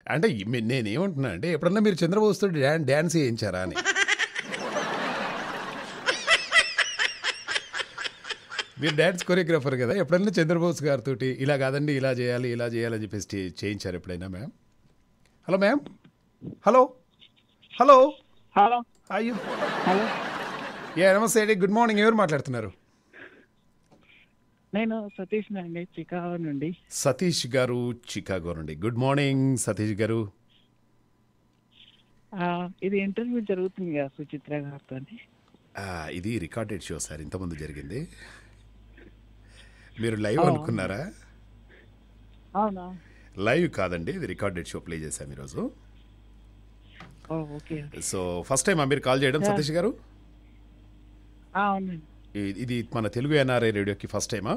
అంటే ఈ- మీ- నేనేమంటున్నా అంటే ఎప్పుడన్నా మీరు చంద్రబోస్తో డ్యాన్ డ్యాన్స్ చేయించారా అని మీరు డ్యాన్స్ కొరియోగ్రాఫర్ కదా ఎప్పుడన్నా చంద్రబోస్ గారితో ఇలా కాదండి ఇలా చేయాలి ఇలా చేయాలి అని చెప్పేసి చే- చేయించారు ఎప్పుడైనా ma'am hello ma'am hello hello hello అయ్యో హలో ఏ నమస్తే అండి గుడ్ మార్నింగ్ ఎవరు మాట్లాడుతున్నారు నేను సతీష్ అండి చికాగో నుండి సతీష్ గారు చికాగో నుండి గుడ్ మార్నింగ్ సతీష్ గారు ఆ, ఇది ఇంటర్వ్యూ జరుగుతుంది కదా సుచిత్ర గారితో ఆ, ఇది రికార్డెడ్ షో సార్ ఇంతకుముందు జరిగింది మీరు లైవ్ అనుకున్నారా అవునా లైవ్ కాదండి ఇది రికార్డెడ్ షో ప్లే చేశాం ఈరోజు ఓ ఓకే సో ఫస్ట్ టైం మీరు కాల్ చేయడం సతీష్ గారు ఆ, అవునండి ఇ- ఇది మన తెలుగు ఎన్ఆర్ఐ రేడియోకి ఫస్ట్ టైమా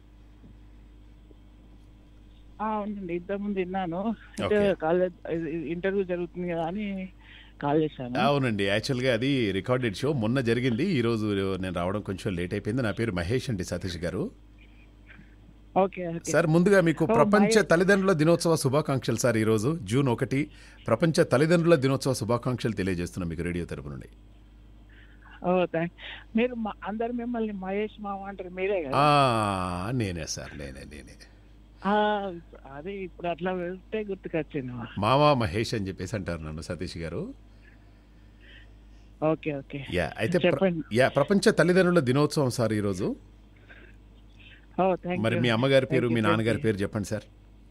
ఆ, అవునండి ఇంతకుముందు విన్నాను అంటే Okay. కాలేజ్ ఇంటర్వ్యూ జరుగుతుంది కదా అని కాల్ చేశాను అవునండి యాక్చువల్గా అది రికార్డెడ్ షో మొన్న జరిగింది ఈరోజు నేను రావడం కొంచెం లేట్ అయిపోయింది నా పేరు మహేష్ అండి సతీష్ గారు ఓకే ఓకే సార్ ముందుగా మీకు Oh, ప్రపంచ my- తల్లిదండ్రుల దినోత్సవ శుభాకాంక్షలు సార్ ఈరోజు జూన్ ఒకటి ప్రపంచ తల్లిదండ్రుల దినోత్సవ శుభాకాంక్షలు తెలియజేస్తున్నాం మీకు రేడియో తరపు నుండి ఓ థ్యాంక్ మీరు మా- అందరు మిమ్మల్ని మహేష్ మామ అంటారు మీరే కదా ఆ, నేనే సార్ నేనే నేనే ఆ, అదే ఇప్పుడు అట్లా వెళ్తే గుర్తుకొచ్చింది మా. మావా మహేష్ అని చెప్పేసి అంటారు నన్ను సతీష్ గారు ఓకే ఓకే యా అయితే ప్ర- చెప్పండి. యా ప్రపంచ తల్లిదండ్రుల దినోత్సవం సార్ ఈరోజు ఓ థ్యాంక్ మరి యూ. మీ అమ్మగారి పేరు Thank మీ you, నాన్నగారి thank you. పేరు చెప్పండి సార్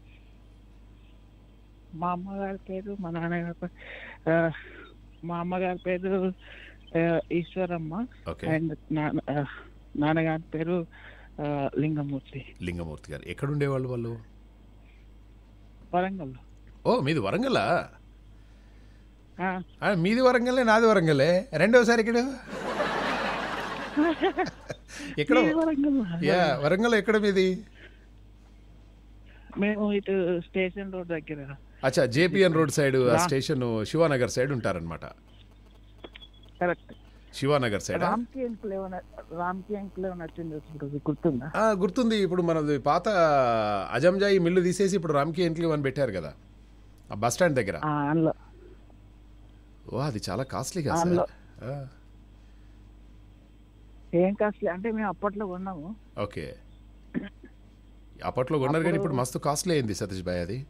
మా అమ్మగారి పేరు మా నాన్నగారి పేరు ఆ, మా అమ్మగారి పేరు ఆ, ఈశ్వరమ్మ ఓకే అండ్ నాన్న ఆ, నాన్నగారి పేరు ఆ, లింగమూర్తి లింగమూర్తి గారు ఎక్కడ ఉండేవాళ్ళు వాళ్ళు వరంగల్ ఓ మీది వరంగలా ఆ, మీది వరంగలే నాది వరంగలే రెండోసారి ఇక్కడ ఎక్కడ వరంగల్ యా వరంగల్ ఎక్కడ మీది మేము ఇటు స్టేషన్ రోడ్ దగ్గర అచ్చా జేపీఎన్ రోడ్ సైడ్ ఆ రా- స్టేషన్ శివానగర్ సైడ్ ఉంటారనమాట correct Shivanagar side Ramky enclave అని- రామ్కి ఎంక్లేవ్ అని వచ్చింది ఇప్పుడు ఇది గుర్తుందా గుర్తుంది ఇప్పుడు మనది పాత అజంజాయి మిల్లు తీసేసి ఇప్పుడు రామ్కి ఎంట్లీ అని పెట్టారు కదా ఆ బస్ స్టాండ్ దగ్గర ఆ, అందులో ఓ అది చాలా కాస్ట్లీ కదా అందులో. సార్ ఆ, ఏం కాస్ట్లీ అంటే మేము అప్పట్లో కొన్నాము ఓకే అప్పట్లో కొన్నారు కానీ ఇప్పుడు మస్తు కాస్ట్లీ అయింది సతీష్ భాయ్ అది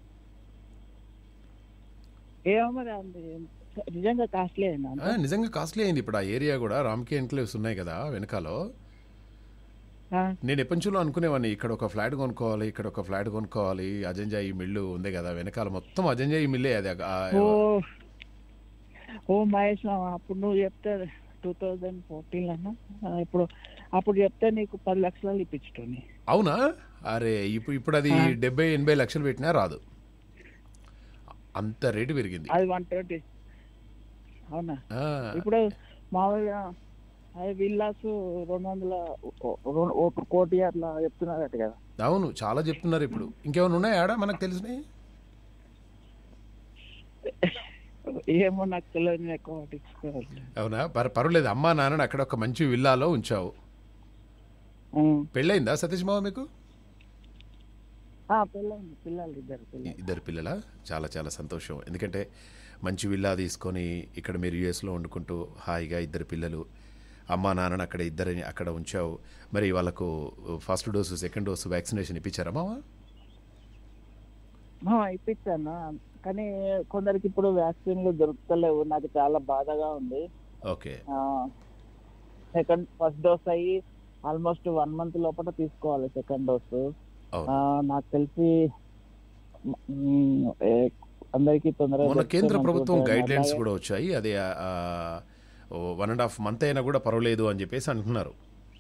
ఏమో మరి అంది నిజంగా కాస్ట్లీ అయింది ఆ, నిజంగా కాస్ట్లీ అయింది ఇప్పుడు ఆ ఏరియా కూడా రామ్కి ఎంక్లేవ్స్ ఉన్నాయి కదా వెనకాలో నేను ఎప్పటి నుంచో అనుకునేవాడిని ఇక్కడ ఒక ఫ్లాట్ కొనుక్కోవాలి ఇక్కడ ఒక ఫ్లాట్ కొనుక్కోవాలి అజంజాయి మిల్లు ఉంది కదా వెనకాల మొత్తం అజంజాయి మిల్లే అది ఆ- ఓ ఓ మహేష్ మామ, అప్పుడు నువ్వు చెప్తే టూ థౌజండ్ ఫోర్టీన్ అన్నా ఆ, ఇప్పుడు అప్పుడు చెప్తే నీకు పది లక్షలు ఇప్పించుటోని అవునా అరే ఇప్పుడు ఇప్పుడు అది ఆ. డెబ్బై ఎనభై లక్షలు పెట్టినా రాదు అంత రేటు పెరిగింది అది వన్ ట్వంటీ అవునా ఆ, ఇప్పుడు మామూలుగా అది విల్లాస్ రెండు వందల ఓ- ఓ- ఒక కోటి అట్లా చెప్తున్నారు కదా అవును చాలా చెప్తున్నారు ఇప్పుడు ఇంకేమైనా ఉన్నాయా ఆడ మనకు తెలిసినాయి ఏమో నాకు తెలియదు నేను ఎక్కువ పట్టించుకోవాలి అవునా పర్ పర్వాలేదు అమ్మా నాన్నని అక్కడ ఒక మంచి విల్లాలో ఉంచావు ఉమ్. పెళ్ళయిందా సతీష్ మావ మీకు ఆ, పిల్లలు పిల్లలు ఇద్దరు పిల్లలు ఇద్దరు పిల్లల చాలా చాలా సంతోషం ఎందుకంటే మంచి విల్లా తీసుకొని ఇక్కడ మీరు యుఎస్లో వండుకుంటూ హాయిగా ఇద్దరు పిల్లలు అమ్మా నాన్నని అక్కడ ఇద్దరిని అక్కడ ఉంచావు మరి వాళ్ళకు first dose second dose vaccination ఇప్పించారా మావా ఆ, ఇప్పించాను కానీ కొందరికి ఇప్పుడు వ్యాక్సిన్లు దొరుకుతలేవు నాకు చాలా బాధగా ఉంది ఓకే సెకండ్ ఫస్ట్ డోస్ అయ్యి ఆల్మోస్ట్ వన్ మంత్ లోపల తీసుకోవాలి సెకండ్ డోస్ అవును నాకు తెలిసి మ్, ఏ, అందరికీ తొందరగా మొన్న దొరికితే కేంద్ర మంచిగా ప్రభుత్వం ఉంటుంది. గైడ్ లైన్స్ అలాగే- కూడా వచ్చాయి అదే వన్ అండ్ హాఫ్ మంత్ అయినా కూడా పర్వాలేదు అని చెప్పేసి అంటున్నారు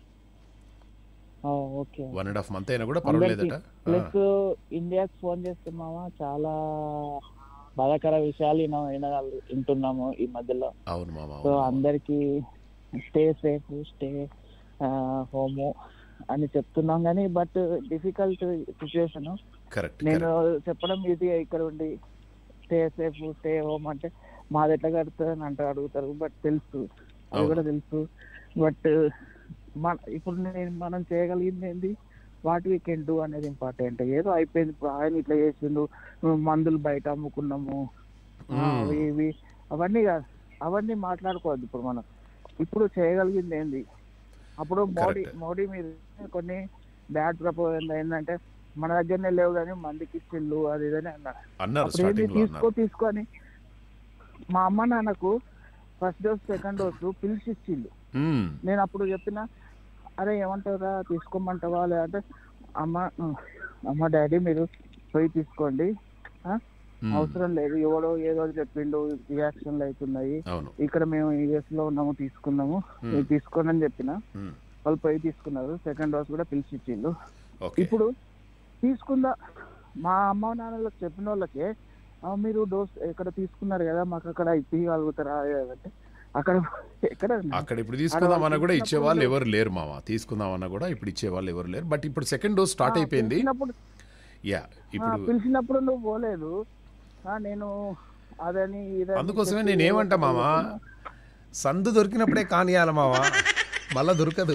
ఆ, okay one and half month అయినా కూడా పర్వాలేదట ఆ, ప్లస్ ఇండియాకి ఫోన్ చేస్తున్నామా చాలా బాధాకర విషయాలు విన- వినగల వింటున్నాము ఈ మధ్యలో అవును మామ సో అవును. అందరికి స్టే సేఫ్ స్టే హోము అని చెప్తున్నాం కానీ బట్ డిఫికల్ట్ సిచ్యువేషన్ కరెక్ట్ నేను కరెక్ట్ చెప్పడం ఇది ఇక్కడ ఉండి స్టే సేఫ్ స్టే హోమ్ అంటే మాది ఎట్లా కడుతుంది అని అంటే అడుగుతారు బట్ తెలుసు అది అవును. కూడా తెలుసు బట్ మన ఇప్పుడు నేను మనం చేయగలిగింది ఏంది వాట్ వీ కెన్ డూ అనేది ఇంపార్టెంట్ ఏదో అయిపోయింది ఇప్పుడు ఆయన ఇట్లా చేసిండు మందులు బయట అమ్ముకున్నాము ఆ, మ్మ్. అవి ఇవి అవన్నీ కాదు అవన్నీ మాట్లాడుకోవద్దు ఇప్పుడు మనం ఇప్పుడు చేయగలిగింది ఏంది అప్పుడు మోడీ Correct. మోడీ మీద కొన్ని బ్యాడ్ ప్రపోజల్ ఏంటంటే మన దగ్గరనే లేవు కానీ మందికి ఇచ్చిళ్ళు అది ఇదని అన్నారు అన్నారు అప్పుడు ఏంటి స్టార్టింగ్ లో తీసుకో అన్నారు తీసుకొని మా అమ్మ నాన్నకు ఫస్ట్ డోస్ సెకండ్ డోస్ పిలిచి ఇచ్చిళ్ళు మ్మ్. నేను అప్పుడు చెప్పిన అరే ఏమంటారా తీసుకోమంటావా లేదంటే అమ్మ ఉమ్, అమ్మ డాడీ మీరు పోయి తీసుకోండి ఆ? మ్మ్. అవసరం లేదు ఎవడో ఏదో చెప్పిండు రియాక్షన్లు అవుతున్నాయి అవును ఇక్కడ మేము యుఎస్ లో ఉన్నాము తీసుకున్నాము మ్మ్. మీరు తీసుకోండి అని చెప్పిన మ్మ్. వాళ్ళు పోయి తీసుకున్నారు సెకండ్ డోస్ కూడా పిలిచి ఇచ్చిండు ఓకే ఇప్పుడు తీసుకుందా మా అమ్మ నాన్నలకు చెప్పిన వాళ్ళకే "ఆ, మీరు డోస్ ఎక్కడ తీసుకున్నారు కదా మాకు అక్కడ ఇప్పగలుగుతారా అంటే అక్కడ ఎక్కడ అక్కడ ఇప్పుడు తీసుకుందామన్నా కూడా తీసుకున్నప్పుడు ఇచ్చేవాళ్ళు ఎవరు లేరు మామ తీసుకుందామన్నా కూడా ఇప్పుడు ఇచ్చేవాళ్ళు ఎవరు లేరు బట్ ఇప్పుడు సెకండ్ డోస్ స్టార్ట్ ఆ, అయిపోయింది పిలిచినప్పుడు యా ఆ, ఇప్పుడు పిలిచినప్పుడు నువ్వు పోలేదు ఆ, నేను అదని ఇదని అందుకోసమే చెప్పి నేను ఏమంటా మామ సందు దొరికినప్పుడే కానియాల మామ మళ్ళా దొరకదు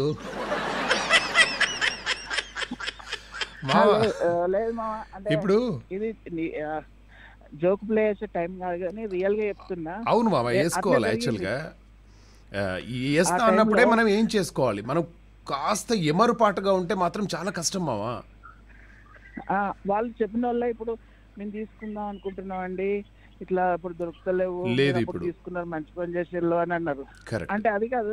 మామ ఆ, లేదు మామ అంటే ఇప్పుడు ఇది జోక్ ప్లే చేసే టైం కాదు కానీ రియల్ గా చెప్తున్నా అవును మామ ఏ, వేసుకోవాలి అట్లే యాక్చువల్గా ఆ, ఈ వేస్తా ఆ అన్నప్పుడే టైంలో- మనం ఏం చేసుకోవాలి మనం కాస్త ఎమరుపాటుగా ఉంటే మాత్రం చాలా కష్టం మామ ఆ, వాళ్ళు చెప్పిన వాళ్ళ ఇప్పుడు మేము తీసుకుందాం అనుకుంటున్నాం అండి ఇట్లా ఇప్పుడు దొరుకుతలేవు లేదు మీరు అప్పుడు ఇప్పుడు. తీసుకున్నారు మంచి పని చేసేళ్ళు అని అన్నారు కరెక్ట్ అంటే అది కాదు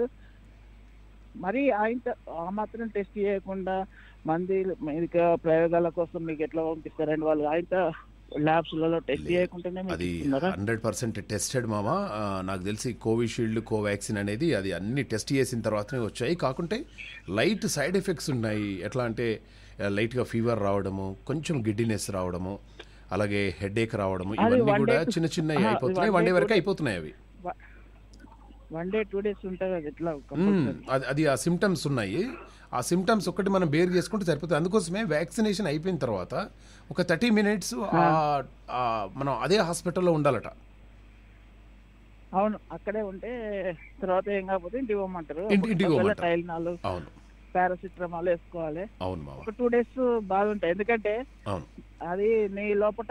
మరి ఆయన ఆ మాత్రం టెస్ట్ చేయకుండా మంది ఇక ప్రయోగాల కోసం మీకు ఎట్లా పంపిస్తారండి వాళ్ళు ఆయన ల్యాబ్స్ లలో టెస్ట్ లేదు. చేయకుండానే మీకు అది ఇస్తున్నారా? హండ్రెడ్ పర్సెంట్ టెస్టెడ్ మామ ఆ, నాకు తెలిసి కోవిషీల్డ్ కోవాక్సిన్ అనేది అది అన్ని టెస్ట్ చేసిన తర్వాతనే వచ్చాయి కాకుంటే లైట్ సైడ్ ఎఫెక్ట్స్ ఉన్నాయి ఎట్లా అంటే ఆ, లైట్గా ఫీవర్ రావడము కొంచెం గిడ్డినెస్ రావడము అలాగే హెడేక్ రావడము అది ఇవన్నీ one కూడా day to- చిన్న చిన్నవి ఆహా, అయిపోతున్నాయి one వన్ డే day వరకు to- అయిపోతున్నాయి అవి వన్ డే టూ డేస్ ఉంటాయి కదా ఎట్లా మ్మ్. compulsory. అది అది ఆ సిమ్టమ్స్ ఉన్నాయి ఆ సిమ్టమ్స్ ఒకటి మనం బేర్ చేసుకుంటే సరిపోతుంది అందుకోసమే వ్యాక్సినేషన్ అయిపోయిన తర్వాత ఒక థర్టీ మినిట్స్ మనం అదే హాస్పిటల్లో ఉండాలట అవును అక్కడే ఉంటే తర్వాత ఏం కాకపోతే ఇంటికి పోమంటారు ఇంటి- ఇంటికి పోమంటారు. టైల్నాలు అవును పారాసిటమాల్ వేసుకోవాలి అవును మామ ఒక టూ డేస్ బాగుంటాయి ఎందుకంటే అవును అది నీ లోపల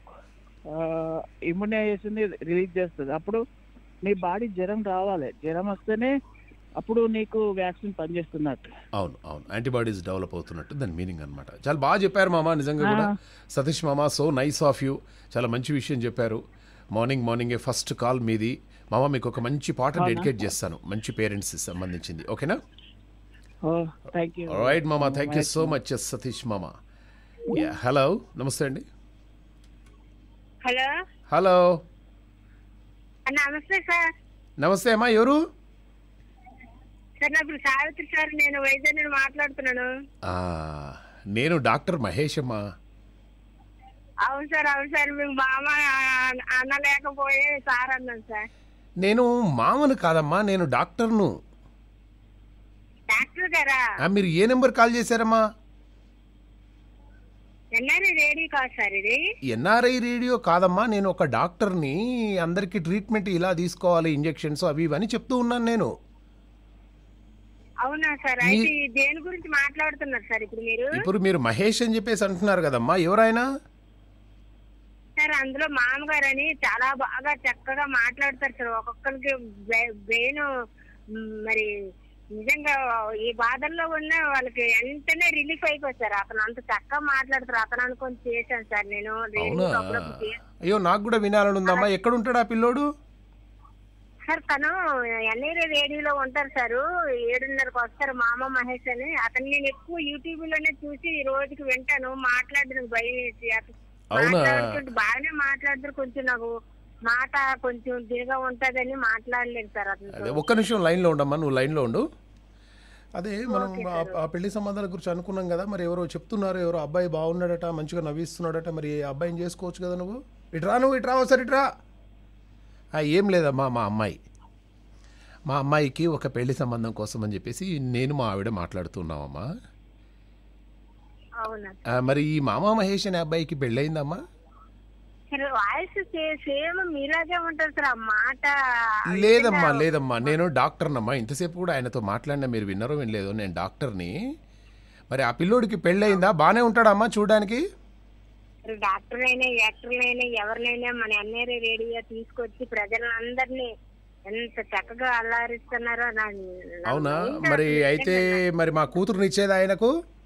ఇమ్యునైజేషన్ రిలీజ్ చేస్తుంది అప్పుడు నీ బాడీ జ్వరం రావాలి జ్వరం వస్తేనే అప్పుడు నీకు వ్యాక్సిన్ పనిచేస్తున్నట్టు అవును అవును యాంటీబాడీస్ డెవలప్ అవుతున్నట్టు దాని మీనింగ్ అనమాట చాలా బాగా చెప్పారు మామ నిజంగా కూడా ఆ. సతీష్ మామ సో నైస్ ఆఫ్ యూ చాలా మంచి విషయం చెప్పారు మార్నింగ్ మార్నింగే ఫస్ట్ కాల్ మీది మామ మీకు ఒక మంచి పాట అవునా? డెడికేట్ చేస్తాను మంచి పేరెంట్స్ సంబంధించింది ఓకేనా థ్యాంక్ యూ రైట్ మామ thank you so much Satish మామ హలో నమస్తే అండి హలో హలో నమస్తే సార్ నమస్తే అమ్మా ఎవరు సార్ నా పేరు సావిత్రి సార్ నేను వైజాగ్ నుండి మాట్లాడుతున్నాను ఆ, నేను డాక్టర్ మహేష్ అమ్మా అవును సార్ అవును సార్ మీకు మామ అన్న లేకపోయే సార్ అన్నాను సార్ నేను మామను కాదమ్మా నేను డాక్టర్ను డాక్టర్ గారా ఆ, మీరు ఏ నెంబర్ కాల్ చేశారమ్మా ఎన్ఆర్ఐ రేడియో కాదు సార్ ఇది ఎన్ఆర్ఐ రేడియో కాదమ్మా నేను ఒక డాక్టర్ని అందరికీ ట్రీట్మెంట్ ఇలా తీసుకోవాలి ఇంజెక్షన్స్ అవి ఇవని చెప్తూ ఉన్నాను నేను అవునా సార్ అయితే ఈ దేని గురించి మాట్లాడుతున్నారు సార్ ఇప్పుడు మీరు ఇప్పుడు మీరు మహేష్ అని చెప్పేసి అంటున్నారు కదమ్మా ఎవరైనా సార్ అందులో మామగారు అని చాలా బాగా చక్కగా మాట్లాడతారు సార్ ఒక్కొక్కరికి బ్రెయిన్ మరి నిజంగా ఈ బాధల్లో ఉన్న వాళ్ళకి వెంటనే రిలీఫ్ అయిపోతారు అతను అంత చక్కగా మాట్లాడతారు అతను అనుకొని చేశాను సార్ నేను రేడియో అవునా అప్పుడప్పుడు చే- అయ్యో నాకు కూడా వినాలని ఉందమ్మా ఎక్కడ ఉంటాడు ఆ పిల్లోడు సార్ తను ఎన్ఐరే రేడియోలో ఉంటారు సార్ ఏడున్నరకు వస్తారు మామ మహేష్ అని అతను నేను ఎక్కువ యూట్యూబ్ లోనే చూసి ఈ రోజుకి వింటాను మాట్లాడడానికి భయం వేసి అతను అవునా? మాట్లాడుతుంటే బాగానే మాట్లాడుతారు కొంచెం నాకు మాట కొంచెం దిగా ఉంటదని మాట్లాడలేదు సార్ అదే అతను ఒక్క నిమిషం లైన్లో ఉండమ్మా నువ్వు లైన్లో ఉండు అదే మనం ఆ- ఆ పెళ్లి సంబంధాల గురించి అనుకున్నాం కదా మరి ఎవరో చెప్తున్నారు ఎవరో అబ్బాయి బాగున్నాడట మంచిగా నవ్విస్తున్నాడట మరి ఆ అబ్బాయిని చేసుకోవచ్చు కదా నువ్వు ఇట్రా నువ్వు ఇట్రా ఒకసారి ఇట్రా ఆ, ఏం లేదమ్మా మా అమ్మాయి మా అమ్మాయికి ఒక పెళ్లి సంబంధం కోసం అని చెప్పేసి నేను మా ఆవిడ మాట్లాడుతున్నామమ్మా అవునా ఆ, మరి ఈ మామా మహేష్ అనే అబ్బాయికి పెళ్ళయిందమ్మా సార్ వాయిస్ సేమ్ మీలాగే ఉంటుంది సార్ ఆ మాట లేదమ్మా నిజంగా లేదమ్మా నేను డాక్టర్నమ్మా ఇంతసేపు కూడా ఆయనతో మాట్లాడినా మీరు విన్నారో వినలేదో నేను డాక్టర్ని మరి ఆ పిల్లోడికి పెళ్ళయిందా బాగానే ఉంటాడమ్మా చూడడానికి మరి డాక్టర్లైనా యాక్టర్లైనా ఎవరినైనా మన ఎన్ఆర్ఐ రేడియో తీసుకొచ్చి ప్రజలందరినీ ఎంత చక్కగా అల్లారిస్తున్నారో నా నా అవునా మైండ్ మరి అసలు అయితే నిజంగా మరి మా కూతురుని ఇచ్చేది ఆయనకు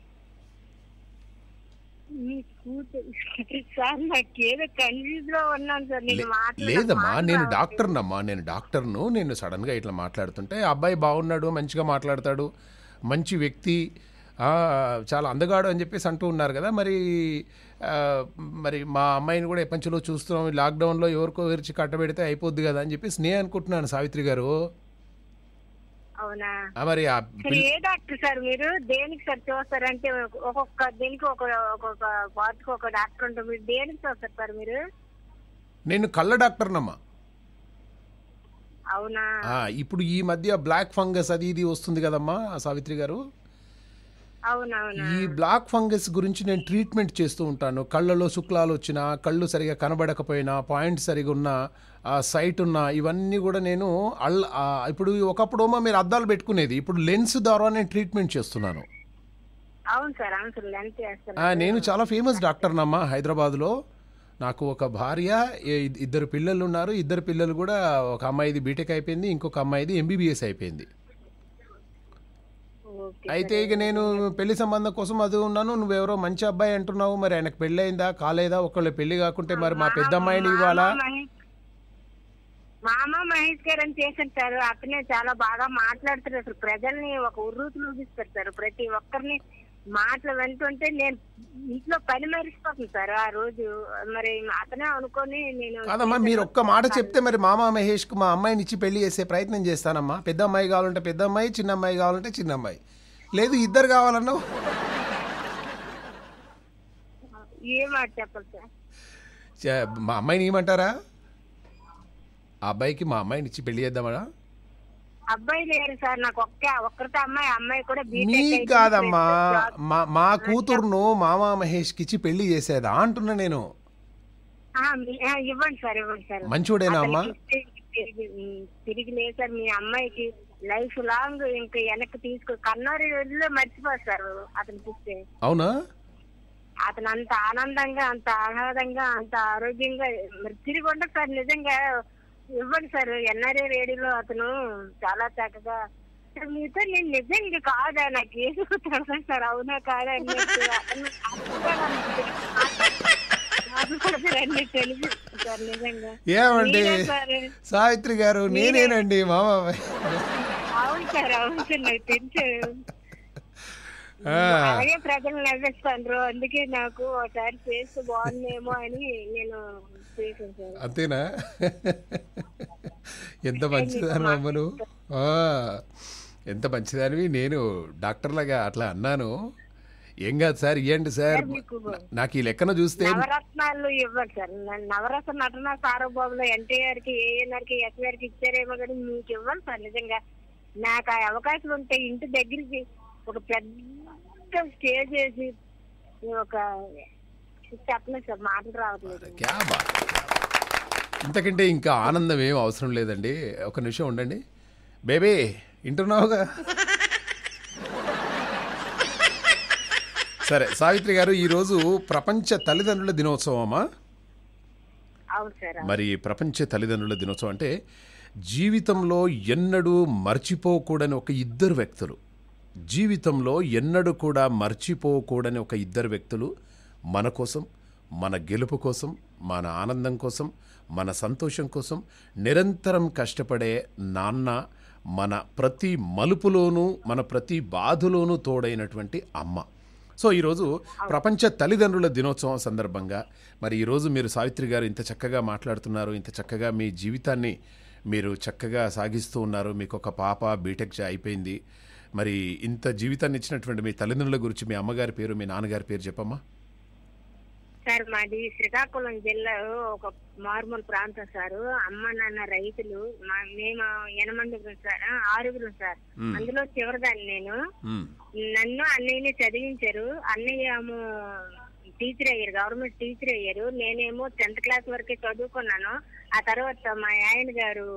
మీ కూతురు సార్ నాకు ఏదో కన్ఫ్యూజ్ లో ఉన్నాను సార్ నేను లే- మాట్లాడ- లేదమ్మా మాటలు నేను రావట్లేదు. డాక్టర్నమ్మా నేను డాక్టర్ను నేను సడన్గా ఇట్లా మాట్లాడుతుంటే ఆ అబ్బాయి బాగున్నాడు మంచిగా మాట్లాడతాడు మంచి వ్యక్తి ఆ, చాలా అందగాడు అని చెప్పేసి అంటూ ఉన్నారు కదా మరి ఆ, మరి మా అమ్మాయిని కూడా ఎప్పంచులో చూస్తున్నాం ఈ లాక్డౌన్లో ఎవరికో విరిచి కట్టబెడితే అయిపోద్ది కదా అని చెప్పేసి నేను అనుకుంటున్నాను సావిత్రి గారు అవునా ఆ, మరి ఆ సరే పిల్ల- ఏ డాక్టర్ సార్ మీరు దేనికి సార్ చూస్తారంటే ఒక్కొక్క దీనికి ఒక ఒక్కొక్క వార్డుకి ఒక డాక్టర్ ఉంటుంది మీరు దేనికి చూస్తారు సార్ మీరు నేను కళ్ళ డాక్టర్నమ్మా అవునా ఆ, ఇప్పుడు ఈ మధ్య బ్లాక్ ఫంగస్ అది ఇది వస్తుంది కదమ్మా సావిత్రి గారు అవునవునా ఈ బ్లాక్ ఫంగస్ గురించి నేను ట్రీట్మెంట్ చేస్తూ ఉంటాను కళ్ళలో శుక్లాలు వచ్చినా కళ్ళు సరిగా కనబడకపోయినా పాయింట్ సరిగా ఉన్న సైట్ ఉన్న ఇవన్నీ కూడా నేను అల్ ఆ, ఇప్పుడు ఒకప్పుడేమో మీరు అద్దాలు పెట్టుకునేది ఇప్పుడు లెన్స్ ద్వారా నేను ట్రీట్మెంట్ చేస్తున్నాను అవును సార్ అవును సార్ లెంత్ ఆ, చేస్తాను నేను చాలా ఫేమస్ డాక్టర్నమ్మా హైదరాబాద్లో నాకు ఒక భార్య ఏ- ఇద్దరు పిల్లలు ఉన్నారు ఇద్దరు పిల్లలు కూడా ఒక అమ్మాయిది బీటెక్ అయిపోయింది ఇంకొక అమ్మాయిది ఎంబీబీఎస్ అయిపోయింది ఓకే అయితే ఇక నేను పెళ్లి సంబంధం కోసం అది ఉన్నాను నువ్వెవరో మంచి అబ్బాయి అంటున్నావు మరి ఆయనకు పెళ్ళి అయిందా కాలేదా ఒకళ్ళు పెళ్లి కాకుంటే మరి మా పెద్ద అమ్మాయిని ఇవ్వాలా మామ మహేష్- మామ మహేష్ గారు అని చేశారు సార్ అతనే చాలా బాగా మాట్లాడుతారు అసలు ప్రజల్ని ఒక ఉర్రూతు లూగిస్తారు సార్ ప్రతి ఒక్కరిని మాటలు వింటుంటే నేను ఇంట్లో పని మరిచిపోతుంది సార్ ఆ రోజు మరి అతనే అనుకొని నేను కాదమ్మా మీరు ఒక్క మాట చెప్తే మరి మామ మహేష్కు మా అమ్మాయిని ఇచ్చి పెళ్లి చేసే ప్రయత్నం చేస్తానమ్మా పెద్ద అమ్మాయి కావాలంటే పెద్ద అమ్మాయి చిన్న అమ్మాయి కావాలంటే చిన్న అమ్మాయి లేదు ఇద్దరు కావాలన్నావు ఏ మాట చెప్పాలి సార్ చ- మా అమ్మాయిని ఏమంటారా ఆ అబ్బాయికి మా అమ్మాయిని ఇచ్చి పెళ్లి చేద్దామా అబ్బాయి లేరు సార్ నాకు ఒక్క ఒక్కరితో అమ్మాయి అమ్మాయి కూడా బీటెక్ నీకు అయిపోయింది. కాదమ్మా జాబ్ మా మా కూతురును మామ మహేష్కి ఇచ్చి పెళ్లి చేసేదా అంటున్నా నేను ఆ, మీ- ఆ, ఇవ్వండి సార్ ఇవ్వండి సార్ మంచోడేనా అమ్మా అతనికి ఇస్తే తిరిగి ఉమ్, తిరిగి లేదు సార్ మీ అమ్మాయికి లైఫ్ లాంగ్ ఇంకా వెనక్కి తీసుకో కన్నూరి రోజుల్లో మర్చిపోతారు అతనికి ఇస్తే అవునా అతను అంత ఆనందంగా అంత ఆహ్లాదంగా అంత ఆరోగ్యంగా మరి తిరిగి ఉండదు సార్ నిజంగా ఇవ్వండి సార్ ఎన్ఆర్ఏ రేడియోలో అతను చాలా చక్కగా సార్ మీతో నేను నిజంగా కాదా నాకు ఏదో తెలుసా సార్ అవునా కాదా అన్నట్టు అతను అన్ని తెలుసు సార్ నిజంగా ఏమండి మీరే సార్ సావిత్రి గారు నేనేనండి మామ అవును సార్ అవును సార్ నాకు తెలుసు ఆ, అలాగే ప్రజలు నవ్విస్తాను అందుకే నాకు ఒకసారి చేస్తే బాగుందేమో అని నేను చేశాను సార్ అంతేనా ఎంత మంచిదాను అమ్మను ఆ, ఎంత మంచిదానివి నేను డాక్టర్లాగా అట్లా అన్నాను ఏం కాదు సార్ ఇవ్వండి సార్ మీకు నాకు ఈ లెక్కన చూస్తే నవరత్నాలు ఇవ్వండి సార్ న- నవరత్న నటన సార్వభౌములు ఎన్టీఆర్ కి ఏఎన్ఆర్ కి ఎస్ఆర్ కి ఇచ్చారేమో కానీ మీకు ఇవ్వండి సార్ నిజంగా నాకు ఆ అవకాశం ఉంటే ఇంటి దగ్గరికి ఒక పెద్ద స్టేజ్ వేసి ఒక చెప్పలేదు సార్ మాటలు రావట్లేదు క్యా బాత్ ఇంతకంటే ఇంకా ఆనందం ఏం అవసరం లేదండి ఒక నిమిషం ఉండండి బేబీ వింటున్నావుగా సరే సావిత్రి గారు ఈరోజు ప్రపంచ తల్లిదండ్రుల దినోత్సవమా అవును సార్ అవును. మరి ప్రపంచ తల్లిదండ్రుల దినోత్సవం అంటే జీవితంలో ఎన్నడూ మర్చిపోకూడని ఒక ఇద్దరు వ్యక్తులు జీవితంలో ఎన్నడూ కూడా మర్చిపోకూడని ఒక ఇద్దరు వ్యక్తులు మన కోసం మన గెలుపు కోసం మన ఆనందం కోసం మన సంతోషం కోసం నిరంతరం కష్టపడే నాన్న మన ప్రతి మలుపులోనూ మన ప్రతి బాధలోనూ తోడైనటువంటి అమ్మ సో ఈరోజు ప్రపంచ తల్లిదండ్రుల దినోత్సవం సందర్భంగా మరి ఈరోజు మీరు సావిత్రి గారు ఇంత చక్కగా మాట్లాడుతున్నారు ఇంత చక్కగా మీ జీవితాన్ని మీరు చక్కగా సాగిస్తూ ఉన్నారు మీకు ఒక పాప బీటెక్ చే- అయిపోయింది మరి ఇంత జీవితాన్ని ఇచ్చినటువంటి మీ తల్లిదండ్రుల గురించి మీ అమ్మగారి పేరు మీ నాన్నగారి పేరు చెప్పమ్మా సార్ మాది శ్రీకాకుళం జిల్లా ఒక మారుమూల ప్రాంతం సార్ అమ్మ నాన్న రైతులు మా మేము ఎనమండుగురు సార్ ఆ, ఆరుగురు సార్ మ్మ్. అందులో చివరిదాన్ని నేను మ్మ్. నన్ను అన్నయ్యని చదివించారు అన్నయ్య ఏమో టీచర్ అయ్యారు గవర్నమెంట్ టీచర్ అయ్యారు నేనేమో టెన్త్ క్లాస్ వరకే చదువుకున్నాను ఆ తర్వాత మా ఆయన గారు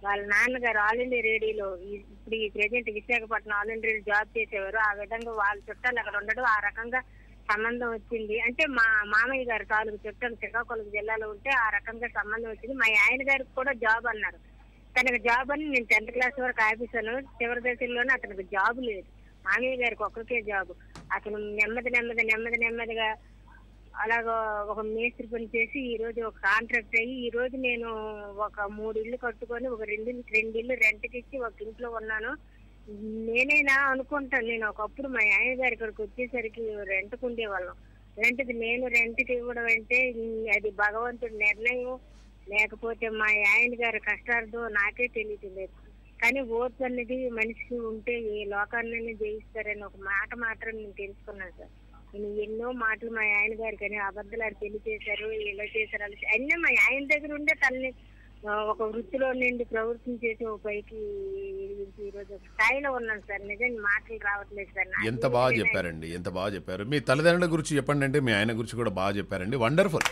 వాళ్ళ నాన్నగారు ఆల్ ఇండియా రేడియోలో ఈ- ఇప్పుడు ఈ present Visakhapatnam All India Radio job చేసేవారు ఆ విధంగా వాళ్ళ చుట్టాలు అక్కడ ఉండడం ఆ రకంగా సంబంధం వచ్చింది అంటే మా మామయ్య గారు తాలూకు చుట్టాలు శ్రీకాకుళం జిల్లాలో ఉంటే ఆ రకంగా సంబంధం వచ్చింది మా ఆయన గారికి కూడా జాబ్ అన్నారు తనకు జాబ్ అని నేను టెన్త్ క్లాస్ వరకు ఆఫీసాను చివరి దశల్లోనే అతనికి జాబ్ లేదు మామయ్య గారికి ఒక్కరికే జాబ్ అతను నెమ్మది నెమ్మది నెమ్మది నెమ్మదిగా అలాగ ఒక మేస్త్రి పని చేసి ఈ రోజు ఒక కాంట్రాక్ట్ అయ్యి ఈ రోజు నేను ఒక మూడు ఇల్లు కట్టుకొని ఒక రెండు రెండు ఇల్లు రెంట్కి ఇచ్చి ఒక ఇంట్లో ఉన్నాను నేనైనా అనుకుంటాను నేను ఒకప్పుడు మా ఆయన గారి ఇక్కడికి వచ్చేసరికి రెంట్కు ఉండేవాళ్ళం రెంట్కి నేను రెంట్కి ఇవ్వడం అంటే ఉమ్, అది భగవంతుడి నిర్ణయం లేకపోతే మా ఆయన గారి కష్టార్థం నాకే తెలియట్లేదు కానీ ఓర్పు అనేది మనిషికి ఉంటే ఏ లోకాన్ని జయిస్తారని ఒక మాట మాత్రం నేను తెలుసుకున్నాను సార్ నేను ఎన్నో మాటలు మా ఆయన గారికి అని అబద్ధాలు ఆడి పెళ్లి చేశారు ఇలా చేశారు అలా చేశారు. అన్నీ మా ఆయన దగ్గర ఉండే తనని ఆ, ఒక వృత్తిలో నుండి ప్రవృత్తి చేసి ఒక పైకి ఎదిగించి ఈరోజు ఒక స్థాయిలో ఉన్నాను సార్ నిజంగా మాటలు రావట్లేదు సార్ నాకు ఎంత బాగా ఏదైనా- చెప్పారండి ఎంత బాగా చెప్పారు మీ తల్లిదండ్రుల గురించి చెప్పండి అంటే మీ ఆయన గురించి కూడా బాగా చెప్పారండి వండర్ఫుల్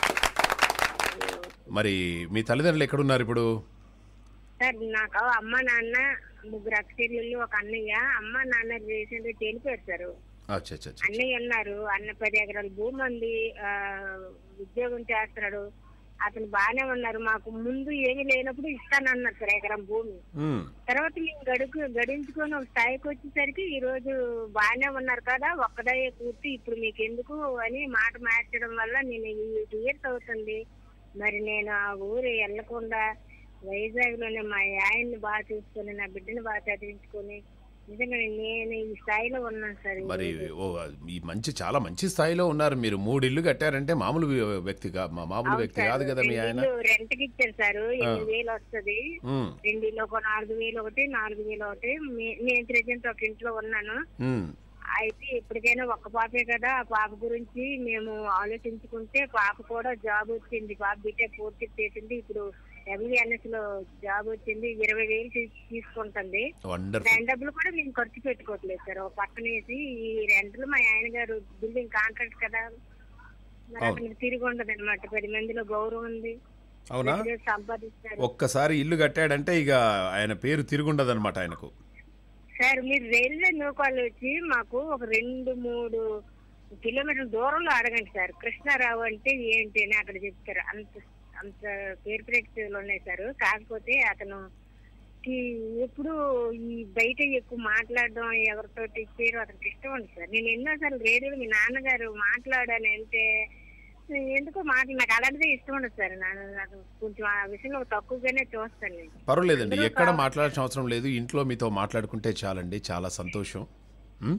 మరి మీ తల్లిదండ్రులు ఎక్కడున్నారు ఇప్పుడు సార్ నాకు అమ్మ నాన్న ముగ్గురు అక్క చెల్లెళ్ళు ఒక అన్నయ్య అమ్మ నాన్న రీసెంట్ గా చనిపోయారు సార్ అచ్చా అచ్చా అచ్చా. అన్నయ్య ఉన్నారు అన్న పది ఎకరాల భూమి ఉంది ఆ, ఉద్యోగం చేస్తున్నాడు అతను బాగానే ఉన్నారు మాకు ముందు ఏమీ లేనప్పుడు ఇస్తానన్నారు సార్ ఎకరం భూమి ఉమ్, తర్వాత మేము గడుకు గడించుకొని ఒక స్థాయికి వచ్చేసరికి ఈ రోజు బాగానే ఉన్నారు కదా ఒక్కదయ్యే కూర్చి ఇప్పుడు మీకు ఎందుకు అని మాట మార్చడం వల్ల నేను ఈ టూ ఇయర్స్ అవుతుంది మరి నేను ఆ ఊరు వెళ్లకుండా వైజాగ్ లోనే మా ఆయన్ని బాగా చూసుకొని నా బిడ్డని బాగా చదివించుకొని నిజంగా నేను ఈ స్థాయిలో ఉన్నాను సార్ ఈ మరి రోజు. ఓ ఈ మంచి చాలా మంచి స్థాయిలో ఉన్నారు మీరు మూడు ఇల్లు కట్టారంటే మామూలు వ్యక్తిగా మా మామూలు అవును వ్యక్తి సార్. కాదు కదా మీ రెండు ఆయన ఇల్లు రెంట్కి ఇచ్చారు సార్ ఎనిమిది వేలు వస్తుంది ఉమ్, రెండు ఇల్లు ఒక నాలుగు వేలు ఒకటి నాలుగు వేలు ఒకటి మే- నేను ప్రెసెంట్ ఒక ఇంట్లో ఉన్నాను ఉమ్, అయితే ఇప్పటికైనా ఒక్క పాపే కదా ఆ పాప గురించి మేము ఆలోచించుకుంటే పాప కూడా జాబ్ వచ్చింది పాప బీటెక్ పూర్తి చేసింది ఇప్పుడు డబ్ల్యూఎన్ఎస్ లో జాబ్ వచ్చింది ఇరవై వేలు తీ- తీసుకుంటుంది వండర్ఫుల్ రెంట్ డబ్బులు కూడా మేము ఖర్చు పెట్టుకోవట్లేదు సార్ ఒక పక్కన వేసి ఈ రెంట్లు మా ఆయన గారు బిల్డింగ్ కాంట్రాక్ట్ కదా మరి అవును. అతనికి తిరిగి ఉండదు అనమాట పది మందిలో గౌరవం ఉంది అవునా ప్రజలు సంపాదిస్తారు ఒక్కసారి ఇల్లు కట్టాడంటే ఇక ఆయన పేరు తిరుగుండదన్నమాట ఆయనకు సార్ మీరు రైల్వే నూకాలు వచ్చి మాకు ఒక రెండు మూడు కిలోమీటర్ల దూరంలో అడగండి సార్ కృష్ణారావు అంటే ఏంటి అని అక్కడ చెప్తారు అంత అంత పేరు ప్రఖ్యాతులు ఉన్నాయి సార్ కాకపోతే అతను కి ఎప్పుడు ఈ బయట ఎక్కువ మాట్లాడడం ఎవరితోటి పేరు అతనికి ఇష్టం ఉంది సార్ నేను ఎన్నోసార్లు రేడియోలో మీ నాన్నగారు మాట్లాడాను అంటే ఎందుకో మాటలు నాకు అలాంటిదే ఇష్టం ఉండదు సార్ నా- నాకు కొంచెం ఆ విషయంలో తక్కువగానే చూస్తాను నేను పర్వాలేదండి అందరూ ఎక్కడ కా- మాట్లాడాల్సిన అవసరం లేదు ఇంట్లో మీతో మాట్లాడుకుంటే చాలండి చాలా సంతోషం ఉమ్,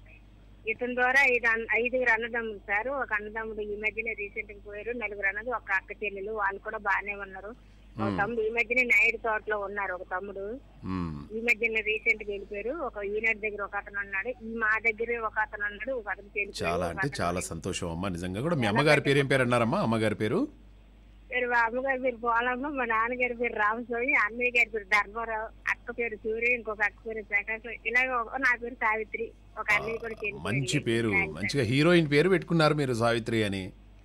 ఇతని ద్వారా ఐదు అన్న- ఐదుగురు అన్నదమ్ములు సార్ ఒక అన్నదమ్ముడు ఈ మధ్యనే రీసెంట్ గా పోయారు నలుగురు అన్నది ఒక అక్క చెల్లెలు వాళ్ళు కూడా బాగానే ఉన్నారు ఒక మ్మ్. తమ్ముడు ఈ మధ్యనే నాయుడు తోటలో ఉన్నారు ఒక తమ్ముడు ఉమ్. ఈ మధ్యనే రీసెంట్ గా వెళ్ళిపోయారు ఒక ఈనాడు దగ్గర ఒక అతను ఉన్నాడు ఈ మా దగ్గర ఒక అతను ఉన్నాడు ఒక అతను వెళ్ళిపోయారు. చాలా ఒక అంటే అతను చాలా సంతోషం అమ్మా నిజంగా కూడా మీ అమ్మగారి పేరు ఏం పేరు అన్నారమ్మా అమ్మగారి పేరు పేరు మా అమ్మగారి పేరు పోలమ్మ మా నాన్నగారి పేరు రామస్వామి అన్నయ్య గారి పేరు ధర్మరావు అక్క పేరు సూర్య ఇంకొక అక్క పేరు ప్రకాశం ఇలాగ ఒక- నా పేరు సావిత్రి ఒక అన్నయ్య కూడా చనిపోయాడు. మంచి పేరు మంచిగా హీరోయిన్ పేరు పెట్టుకున్నారు మీరు సావిత్రి అని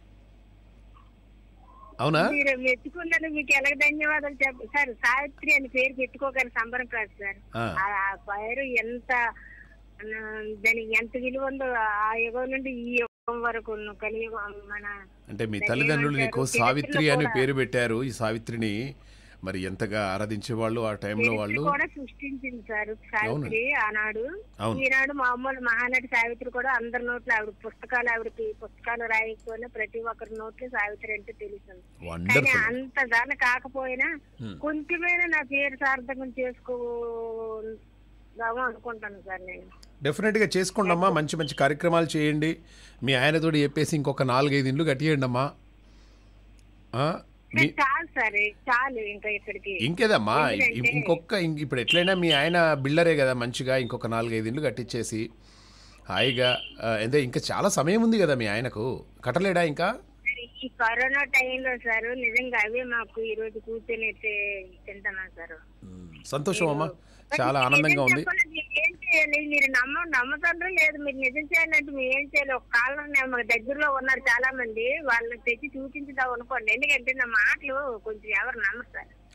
అవునా మీరు మెచ్చుకున్నది మీకు ఎలాగ ధన్యవాదాలు చెప్ప సార్ సావిత్రి అని పేరు పెట్టుకోగల సంబరం కాదు సార్ ఆ, ఆ ఆ పేరు ఎంత ఆ, దానికి ఎంత విలువ ఉందో ఆ యుగం నుండి ఈ యుగం వరకు ఉన్న కలియుగం మన అంటే మీ దాన్ని తల్లిదండ్రులు నీకు ఏమంటారు? సావిత్రి అని చరిత్రలో పేరు పెట్టారు ఈ సావిత్రిని మరి ఎంతగా ఆరాధించే వాళ్ళు ఆ టైంలో చరిత్ర వాళ్ళు కూడా సృష్టించింది సార్ సావిత్రి ఆనాడు అవును ఈనాడు మామూలు మహానటి సావిత్రి కూడా అందరి నోట్లు ఆవిడ పుస్తకాలు ఆవిడకి పుస్తకాలు రాయకపోయినా ప్రతి ఒక్కరి నోట్లు సావిత్రి అంటే తెలుస్తుంది కానీ వండర్ఫుల్ అంత దాని కాకపోయినా Hmm. కొంచెమైనా నా పేరు సార్థకం చేసుకోదాము అనుకుంటాను సార్ నేను డెఫినెట్ గా చేసుకోండి అమ్మా మంచి మంచి కార్యక్రమాలు చేయండి మీ ఆయనతోటి చెప్పేసి ఇంకొక నాలుగైదు ఇండ్లు కట్టియండి అమ్మా ఆ, మీ చాలు సార్ చాలు ఇంకా ఇక్కడికి ఇంకేదమ్మా ఎందుకంటే- ఇంకొక ఇంక- ఇప్పుడు ఎట్లయినా మీ ఆయన బిల్డరే కదా మంచిగా ఇంకొక నాలుగైదు ఇండ్లు కట్టించేసి హాయిగా ఆ, అంటే ఇంకా చాలా సమయం ఉంది కదా మీ ఆయనకు కట్టలేడా ఇంకా మరి ఈ కరోనా టైంలో సార్ నిజంగా అవే మాకు ఈ రోజు కూర్చొని అయితే తింటున్నాం సార్ సంతోషం అమ్మా చాలా మీరు ఆనందంగా నిజం ఉంది చెప్పాలి, మీరు ఏం చేయాలి మీరు నమ్మ నమ్ముతుండ్రో లేదు మీరు నిజం చేయాలంటే మీరు ఏం చేయాలి ఒక కాలం మా దగ్గరలో ఉన్నారు చాలా మంది వాళ్ళని తెచ్చి చూపించుదాం అనుకోండి ఎందుకంటే నా మాటలు కొంచెం ఎవరు నమ్మరు సార్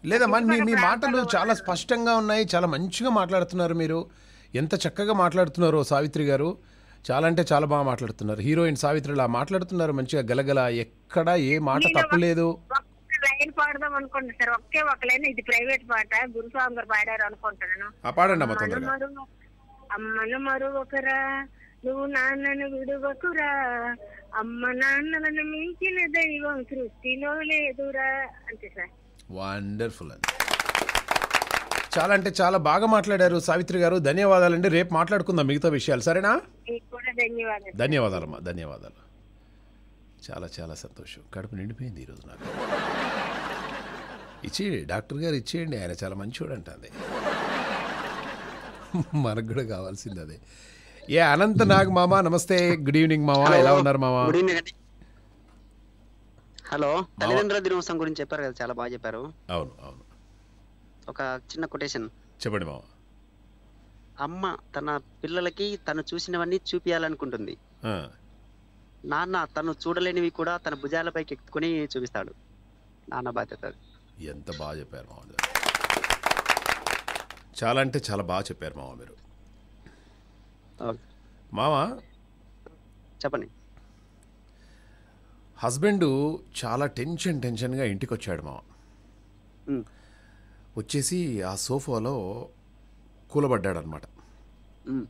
లేదమ్మా మీ మీ మాటలు చాలా స్పష్టంగా ఉన్నాయి చాలా మంచిగా మాట్లాడుతున్నారు మీరు ఎంత చక్కగా మాట్లాడుతున్నారో సావిత్రి గారు చాలా అంటే చాలా బాగా మాట్లాడుతున్నారు హీరోయిన్ సావిత్రి అలా మాట్లాడుతున్నారు మంచిగా గలగల ఎక్కడ ఏ మాట తప్పు లేదు ఒక్క లైన్ పాడదాం అనుకుంటున్నా సార్ ఒకే ఒక లైన్ ఇది ప్రైవేట్ పాట గురుస్వామి గారు పాడారు అనుకుంటున్నాను ఆ పాడండి అమ్మా అమ్మను తొందరగా మరువ అమ్మను మరువకురా నువ్వు నాన్నను విడువకురా అమ్మ నాన్నలను మించిన దైవం సృష్టిలో లేదురా అంతే సార్ వండర్ఫుల్ అండి చాలా అంటే చాలా బాగా మాట్లాడారు సావిత్రి గారు ధన్యవాదాలండి రేపు మాట్లాడుకుందాం మిగతా విషయాలు సరేనా మీకు కూడా ధన్యవాదాలు ధన్యవాదాలమ్మా ధన్యవాదాలు చాలా చాలా సంతోషం కడుపు నిండిపోయింది ఈరోజు నాకు ఇచ్చేయండి డాక్టర్ గారు ఇచ్చేయండి ఆయన చాలా మంచివాడు అంటుంది మనకు కూడా కావాల్సింది అదే ఏ అనంత నాగ్ మామ నమస్తే గుడ్ ఈవినింగ్ మామ ఎలా ఉన్నారు మామ గుడ్ ఈవినింగ్ అండి హలో తల్లిదండ్రుల దినోత్సవం గురించి చెప్పారు కదా చాలా బాగా చెప్పారు అవును అవును ఒక చిన్న కొటేషన్ చెప్పండి మామ అమ్మ తన పిల్లలకి తను చూసినవన్నీ చూపించాలనుకుంటుంది ఆ, నాన్న తను చూడలేనివి కూడా తన భుజాలపైకి ఎత్తుకొని చూపిస్తాడు నాన్న బాధ్యత అది. ఎంత బాగా చెప్పారు మామ చాలా అంటే చాలా బాగా చెప్పారు మామ మీరు ఓకే. మామ చెప్పండి హస్బెండ్ చాలా టెన్షన్ టెన్షన్గా ఇంటికి వచ్చాడు మామ ఉమ్, వచ్చేసి ఆ సోఫాలో కూలబడ్డాడనమాట ఉమ్,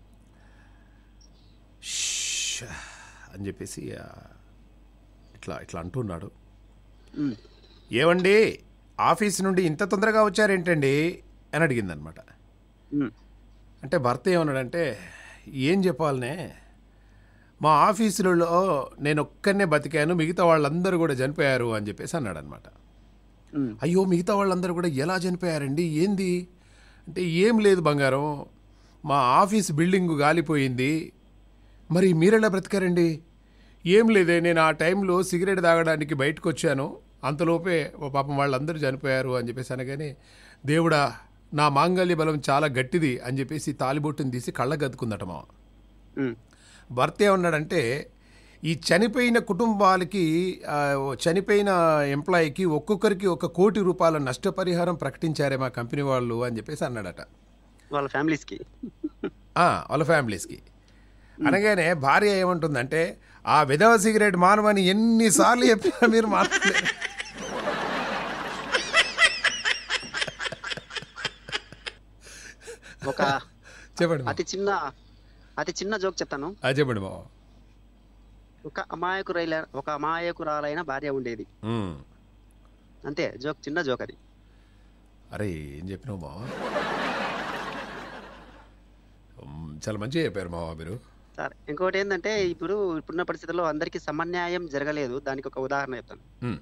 "ష్" అని చెప్పేసి ఆ, ఇట్లా ఇట్లా అంటున్నాడు ఉమ్, ఏమండి ఆఫీస్ నుండి ఇంత తొందరగా వచ్చారేంటండి అని అడిగిందనమాట ఉమ్, అంటే భర్త ఏమన్నాడంటే ఏం చెప్పాలనే మా ఆఫీసులలో నేను ఒక్కనే బతికాను మిగతా వాళ్ళందరూ కూడా చనిపోయారు అని చెప్పేసి అన్నాడనమాట ఉమ్, అయ్యో మిగతా వాళ్ళందరూ కూడా ఎలా చనిపోయారండి ఏంది అంటే ఏం లేదు బంగారం మా ఆఫీస్ బిల్డింగ్ గాలిపోయింది మరి మీరెలా బ్రతికారండి ఏం లేదే నేను ఆ టైంలో సిగరెట్ తాగడానికి బయటకు వచ్చాను అంతలోపే ఓ పాపం వాళ్ళందరూ చనిపోయారు అని చెప్పేసి అనగానే దేవుడా నా మాంగల్య బలం చాలా గట్టిది అని చెప్పేసి తాలిబొట్టుని తీసి కళ్ళగద్దుకుందట మా ఉమ్, భర్త ఏమన్నాడంటే ఈ చనిపోయిన కుటుంబాలకి ఆ, చనిపోయిన ఎంప్లాయీకి ఒక్కొక్కరికి ఒక కోటి రూపాయల నష్టపరిహారం ప్రకటించారే మా కంపెనీ వాళ్ళు అని చెప్పేసి అన్నాడట వాళ్ళ ఫ్యామిలీస్ కి ఆ, వాళ్ళ ఫ్యామిలీస్కి అనగానే భార్య ఏమంటుందంటే ఆ విధవ సిగరెట్ మానవని ఎన్నిసార్లు చెప్పినా మీరు మాట్లాడలేరు ఒక చెప్పండి మామ. అతి చిన్న అతి చిన్న జోక్ చెప్తాను ఆ, చెప్పండి బావ ఒక అమాయకురైన ఒక అమాయకురాలైన భార్య ఉండేది అంతే జోక్ చిన్న జోక్ అది అరే ఏం చెప్పినావు మావ ఉమ్, చాలా మంచిగా చెప్పారు మావ మీరు సార్ ఇంకోటి ఏంటంటే ఇప్పుడు ఇప్పుడున్న పరిస్థితుల్లో అందరికీ సమన్యాయం జరగలేదు దానికి ఒక ఉదాహరణ చెప్తాను ఉమ్,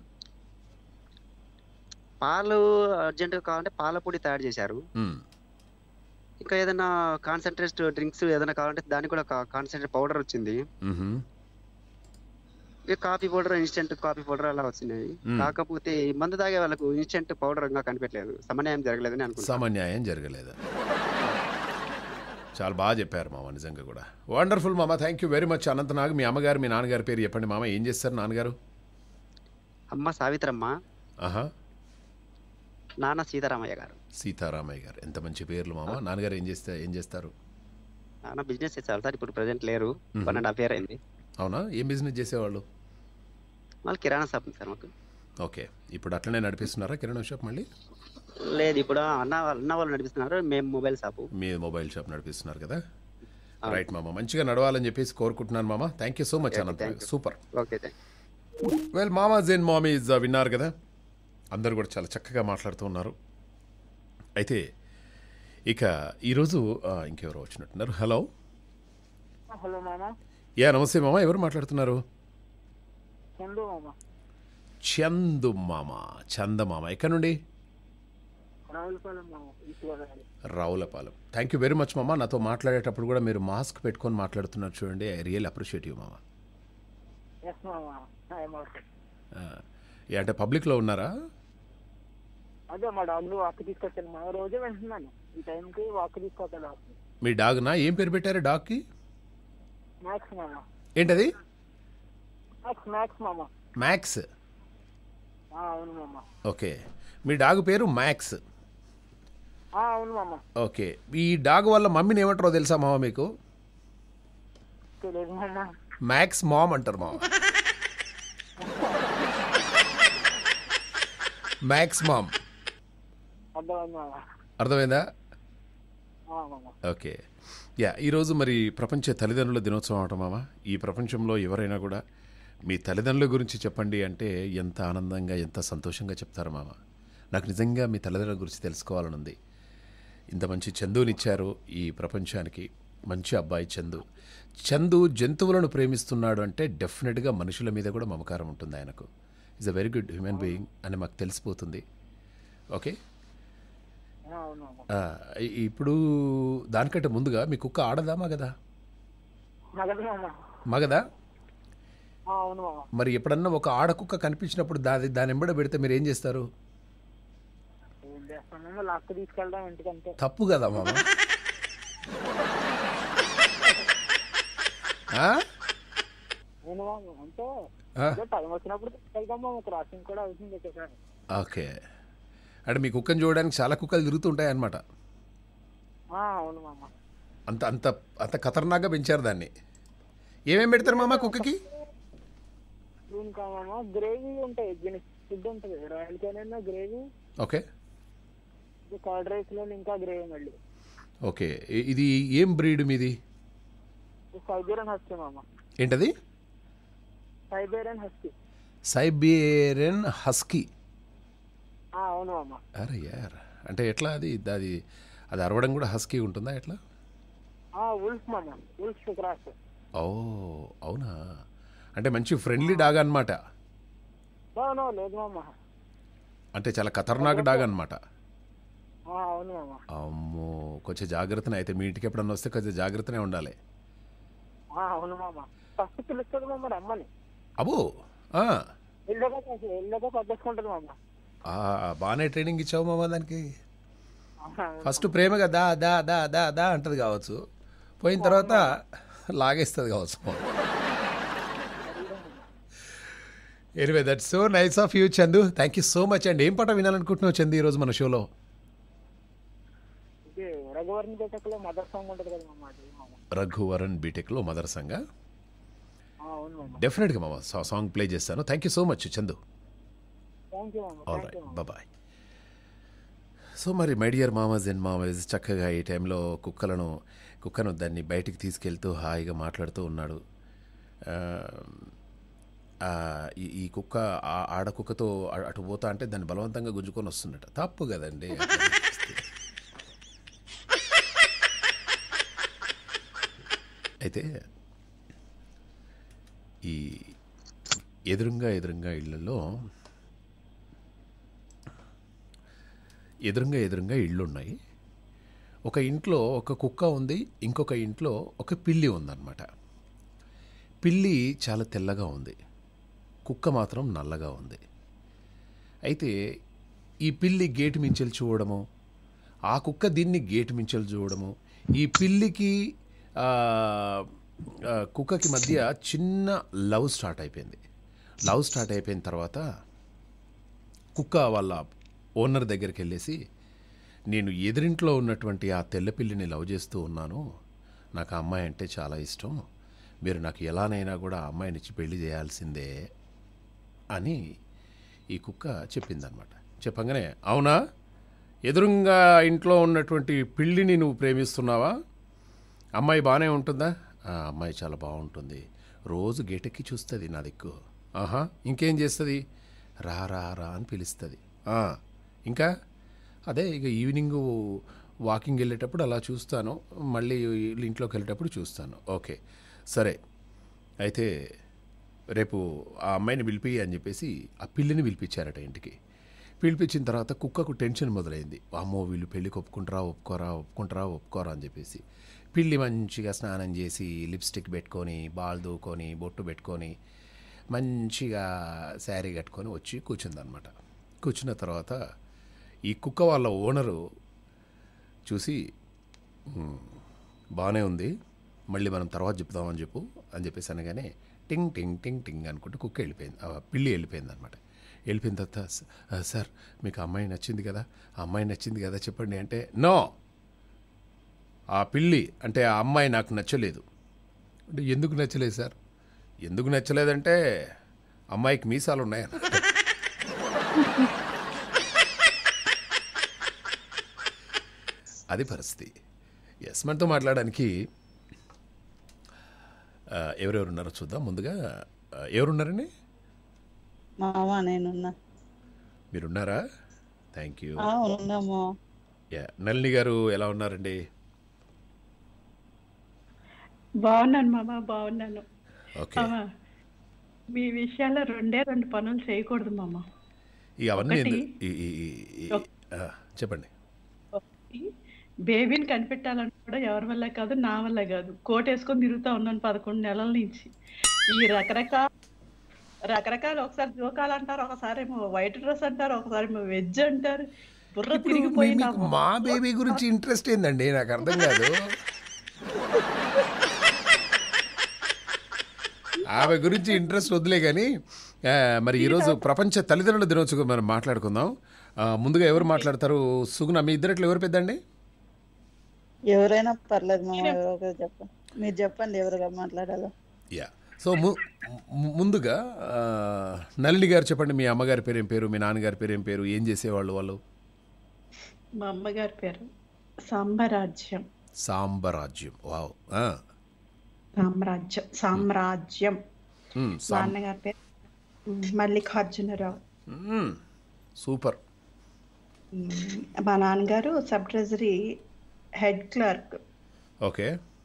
పాలు అర్జెంటుగా కావాలంటే పాల పొడి తయారు చేశారు ఉమ్, ఇంకా ఏదైనా కాన్సన్ట్రేట్ డ్రింక్స్ ఏదైనా కావాలంటే దానికి కూడా కాన్సన్ట్రేట్ పౌడర్ వచ్చింది మ్హూ. ఇక coffee powder instant coffee powder అలా వచ్చినాయి మ్మ్. కాకపోతే ఈ మందు తాగే వాళ్ళకు ఇన్స్టెంట్ పౌడర్ ఇంకా కనిపెట్టలేదు సమన్యాయం జరగలేదని అనుకుంటున్నాను సమన్యాయం జరగలేదు చాలా బాగా చెప్పారు మామ నిజంగా కూడా వండర్ఫుల్ మామ thank you very much Anantnag మీ అమ్మగారు మీ నాన్నగారి పేరు చెప్పండి మామ ఏం చేస్తారు నాన్నగారు అమ్మ సావిత్రమ్మ ఆహా నాన్న సీతారామయ్య గారు సీతారామయ్య గారు ఎంత మంచి పేర్లు మామ నాన్నగారు ఏం చేస్తే ఏం చేస్తారు నాన్న బిజినెస్ చేశారు సార్ ఇప్పుడు ప్రజెంట్ లేరు మ్మ్. వన్ అండ్ హాఫ్ ఇయర్ అయింది అవునా ఏం బిజినెస్ చేసేవాళ్ళు మళ్ళీ కిరాణా షాప్ ఉంది సార్ మాకు ఓకే ఇప్పుడు అట్లనే నడిపిస్తున్నారా కిరాణా షాప్ మళ్ళీ లేదు ఇప్పుడు అన్న వాళ్ళ- అన్న వాళ్ళు నడిపిస్తున్నారు మేము మొబైల్ షాపు మీ మొబైల్ షాప్ నడిపిస్తున్నారు కదా అవును. రైట్ మామ మంచిగా నడవాలని చెప్పేసి కోరుకుంటున్నాను మామ thank you so much Okay, Anantha thank you. Super okay thank well మామాజ్ అండ్ మామీజ్ విన్నారు కదా అందరూ కూడా చాలా చక్కగా మాట్లాడుతూ ఉన్నారు అయితే ఇక ఈరోజు ఆ, ఇంకెవరో వచ్చినట్టున్నారు హలో హలో మామ యా నమస్తే మామ ఎవరు మాట్లాడుతున్నారు చందు మామ చందు మామ చంద మామ ఎక్కడి నుండి రావులపాలెం మామ East Godavari Ravulapalem thank you very much మామ నాతో మాట్లాడేటప్పుడు కూడా మీరు మాస్క్ పెట్టుకొని మాట్లాడుతున్నారు చూడండి ఐ రియల్ అప్రిషియేట్ యూ మామ ఎస్ మామ ఐఎమ్ ఓకే ఆ, ఏ అంటే పబ్లిక్లో ఉన్నారా అదే మా డాగ్ వాక్ తీసుకొచ్చాను మా రోజే వెళ్తున్నాను ఈ టైంకి వాక్ తీసుకొస్తాను డాగ్ మీ డాగ్నా ఏం పేరు పెట్టారు డాగ్కి మ్యాక్స్ మామ ఏంటది మ్యాక్స్ మ్యాక్స్ మామ మ్యాక్స్ ఆ, అవును మామ ఓకే మీ డాగ్ పేరు మ్యాక్స్ ఆ, అవును మామ ఓకే ఈ డాగ్ వల్ల మమ్మీని ఏమంటారో తెలుసా మామ మీకు తెలియదు మామ మ్యాక్స్ మామ్ అంటారు మామ మ్యాక్స్ మామ్ అర్థమైంది మామ అర్థమైందా ఆ, మామ ఓకే యా ఈరోజు మరి ప్రపంచ తల్లిదండ్రుల దినోత్సవం అవటం మామ ఈ ప్రపంచంలో ఎవరైనా కూడా మీ తల్లిదండ్రుల గురించి చెప్పండి అంటే ఎంత ఆనందంగా ఎంత సంతోషంగా చెప్తారు మామ నాకు నిజంగా మీ తల్లిదండ్రుల గురించి తెలుసుకోవాలని ఉంది ఇంత మంచి చందునిచ్చారు ఈ ప్రపంచానికి మంచి అబ్బాయి చందు చందు జంతువులను ప్రేమిస్తున్నాడు అంటే డెఫినెట్గా మనుషుల మీద కూడా మమకారం ఉంటుంది ఆయనకు is a very good human being అని మాకు తెలిసిపోతుంది ఓకే ఆ, అవును మామ ఆ, ఇ- ఇప్పుడు దానికంటే ముందుగా మీ కుక్క ఆడదా మగదా నగదు మామ మగదా ఆ, అవును మామ మరి ఎప్పుడన్నా ఒక ఆడ కుక్క కనిపించినప్పుడు దాని దాని ఎంబడ పెడితే మీరు ఏం చేస్తారు ఏం చేస్తాం మామ లాక్కు తీసుకెళ్దాం ఇంటికంటే తప్పు కదా మామ ఆ? నేను మామ అంటే ఆ, ఏదో టైం వచ్చినప్పుడు తీసుకెళ్దాం మామ క్రాసింగ్ కూడా అవుతుంది ఒకసారి ఓకే అంటే మీ కుక్కను చూడడానికి చాలా కుక్కలు తిరుగుతుంటాయి అనమాట ఆ, అవును మామ అంత అంత అంత ఖతర్నాక్గా పెంచారు దాన్ని ఏమేం పెడతారు మామ కుక్కకి ఇంకా మామ గ్రేవీ ఉంటాయి దీనికి ఫుడ్ ఉంటుంది Royal Canin gravy okay curd rice లో ఇంకా గ్రేవీ మళ్ళీ ఓకే ఇ- ఇది ఏం బ్రీడ్ మీది సైబేరియన్ హస్కీ మామ ఏంటది సైబేరియన్ హస్కీ సైబేరియన్ హస్కీ ఆ, అవును మామ అరే యార్ అంటే ఎట్లా అది అది అది అరవడం కూడా హస్కీ ఉంటుందా ఎట్లా ఆ ఉల్ఫ్ మామ ఉల్ఫ్ క్రాస్ ఓ అవునా అంటే మంచి ఫ్రెండ్లీ డాగ్ అనమాట నో లేదు మామ అంటే చాలా ఖతర్నాక్ డాగ్ అనమాట ఆ, అవును మామ అమ్మో కొంచెం జాగ్రత్తనే అయితే మీ ఇంటికి ఎప్పుడన్నా వస్తే కొంచెం జాగ్రత్తనే ఉండాలి ఆ, అవును మామ ఫస్ట్ పిలుస్తుంది మామ రమ్మని అబో ఆ, ఎల్లగా ఎల్లగా పట్టేసుకుంటుంది మామ ఆ, బాగానే ట్రైనింగ్ ఇచ్చావు మామ దానికి ఆ, ఫస్ట్ ప్రేమగా దా దా దా దా దా అంటది కావచ్చు పోయిన తర్వాత లాగేస్తుంది కావచ్చు anyway that so nice of you Chandu thank you so much and ఏం పాట వినాలనుకుంటున్నావు చందు ఈరోజు మన షోలో ఇది రఘువర్ని పేటకులో మదర్ సాంగ్ ఉంటుంది కదా మామ అది మామ రఘువరన్ బీటెక్లో మదర్ సంగా ఆ, అవును మామ డెఫినెట్గా మామ సా- సాంగ్ ప్లే చేస్తాను thank you so much Chandu thank you మామ ఆల్ థ్యాంక్ యూ రైట్ మామ బాయ్ సో మరి మై డియర్ మామస్ అండ్ మామస్ చక్కగా ఈ టైంలో కుక్కలను కుక్కను దాన్ని బయటికి తీసుకెళ్తూ హాయిగా మాట్లాడుతూ ఉన్నాడు ఆ, ఆ, ఈ ఈ కుక్క ఆ- ఆడ కుక్కతో అ- అటు పోతా అంటే దాన్ని బలవంతంగా గుంజుకొని వస్తున్నట్ట తప్పు కదండి అయితే ఈ ఎదురుంగా ఎదురుంగా ఇళ్ళల్లో ఎదురుంగా ఎదురుంగా ఇళ్ళు ఉన్నాయి ఒక ఇంట్లో ఒక కుక్క ఉంది ఇంకొక ఇంట్లో ఒక పిల్లి ఉందన్నమాట పిల్లి చాలా తెల్లగా ఉంది కుక్క మాత్రం నల్లగా ఉంది అయితే ఈ పిల్లి గేటు మించెలు చూడడము ఆ కుక్క దీన్ని గేటు మించెలు చూడడము ఈ పిల్లికి ఆ, ఆ, కుక్కకి మధ్య చిన్న లవ్ స్టార్ట్ అయిపోయింది లవ్ స్టార్ట్ అయిపోయిన తర్వాత కుక్క వాళ్ళ ఓనర్ దగ్గరికి వెళ్ళేసి నేను ఎదురింట్లో ఉన్నటువంటి ఆ తెల్లపిల్లిని లవ్ చేస్తూ ఉన్నాను నాకు ఆ అమ్మాయి అంటే చాలా ఇష్టం మీరు నాకు ఎలానైనా కూడా ఆ అమ్మాయినిచ్చి పెళ్లి చేయాల్సిందే అని ఈ కుక్క చెప్పిందనమాట చెప్పంగానే అవునా ఎదురుగా ఇంట్లో ఉన్నటువంటి పిల్లిని నువ్వు ప్రేమిస్తున్నావా అమ్మాయి బాగానే ఉంటుందా ఆ అమ్మాయి చాలా బాగుంటుంది రోజు గేటెక్కి చూస్తుంది నా దిక్కు ఆహా ఇంకేం చేస్తుంది రా రా రా అని పిలుస్తుంది "ఆ, ఇంకా అదే ఇక ఈవినింగ్ వాకింగ్ వెళ్ళేటప్పుడు అలా చూస్తాను మళ్ళీ ఇంట్లోకి వెళ్ళేటప్పుడు చూస్తాను ఓకే సరే అయితే రేపు ఆ అమ్మాయిని పిలిపి అని చెప్పేసి ఆ పిల్లిని పిలిపించారట ఇంటికి పిలిపించిన తర్వాత కుక్కకు టెన్షన్ మొదలైంది అమ్మో వీళ్ళు పెళ్ళికి ఒప్పుకుంటారా ఒప్పుకోరా ఒప్పుకుంటారా ఒప్పుకోరా అని చెప్పేసి పిల్లి మంచిగా స్నానం చేసి లిప్స్టిక్ పెట్టుకొని బాల్ దూకొని బొట్టు పెట్టుకొని మంచిగా శారీ కట్టుకొని వచ్చి కూర్చుందనమాట కూర్చున్న తర్వాత ఈ కుక్క వాళ్ళ ఓనరు చూసి "ఉమ్, బాగానే ఉంది మళ్ళీ మనం తర్వాత చెప్దామని చెప్పు అని చెప్పేసి అనగానే టింగ్ టింగ్ టింగ్ టింగ్ అనుకుంటూ కుక్క వెళ్ళిపోయింది ఆ పిల్లి వెళ్ళిపోయింది అనమాట వెళ్ళిపోయిన తర్వాత "స- ఆ, సార్ మీకు ఆ అమ్మాయి నచ్చింది కదా ఆ అమ్మాయి నచ్చింది కదా చెప్పండి అంటే నో ఆ పిల్లి అంటే ఆ అమ్మాయి నాకు నచ్చలేదు అంటే ఎందుకు నచ్చలేదు సార్ ఎందుకు నచ్చలేదంటే అమ్మాయికి మీసాలు ఉన్నాయన్న అది పరిస్థితి ఎస్ మనతో మాట్లాడడానికి ఆ, ఎవరెవరు ఉన్నారో చూద్దాం ముందుగా ఆ, ఎవరున్నారండి మామ నేనున్నా మీరున్నారా థ్యాంక్ యూ ఆ, ఉన్నాము యా నళిని గారు ఎలా ఉన్నారండి బాగున్నాను మామ బాగున్నాను ఓకే మామ మీ విషయాల్లో రెండే రెండు పనులు చేయకూడదు మామ ఈ అవన్నీ ఒకటి- ఎందు- ఈ- ఈ- ఈ- ఈ- ఆ, చెప్పండి ఒకటి, బేబీని కనిపెట్టాలని కూడా ఎవరి వల్ల కాదు నా వల్ల కాదు కోట్ వేసుకొని తిరుగుతా ఉన్నాను పదకొండు నెలల నుంచి ఈ రకరకాల రకరకాల ఒకసారి జోకాలు అంటారు ఒకసారి ఏమో వైట్ డ్రెస్ అంటారు ఒకసారి ఏమో వెజ్ అంటారు బుర్ర ఇప్పుడు తిరిగిపోయింది మీకు మా బేబీ గురించి ఇంట్రెస్ట్ ఏందండి నాకు అర్థం కాదు ఆమె గురించి ఇంట్రెస్ట్ వదిలే కానీ ఆ, మరి ఈరోజు ప్రపంచ తల్లిదండ్రుల దినోత్సవం మనం మాట్లాడుకుందాం ఆ, ముందుగా ఎవరు మాట్లాడతారు సుగుణ మీ ఇద్దరిట్లో ఎవరు పెద్దండి ఎవరైనా పర్లేదు మామ ఎవరో ఒకరు చెప్పండి మీరు చెప్పండి ఎవరుగా మాట్లాడాలో యా సో ము ము- ముందుగా ఆ, నళిని గారు చెప్పండి మీ అమ్మగారి పేరు ఏం పేరు మీ నాన్నగారి పేరు ఏం పేరు ఏం చేసేవాళ్ళు వాళ్ళు మా అమ్మగారి పేరు సాంబరాజ్యం సాంబరాజ్యం వావ్ ఆ. సామ్రాజ్యం సామ్రాజ్యం మ్, సాం నాన్నగారి పేరు మల్లికార్జునరావు మ్, సూపర్ మ్మ్. మా నాన్నగారు sub treasury head clerk okay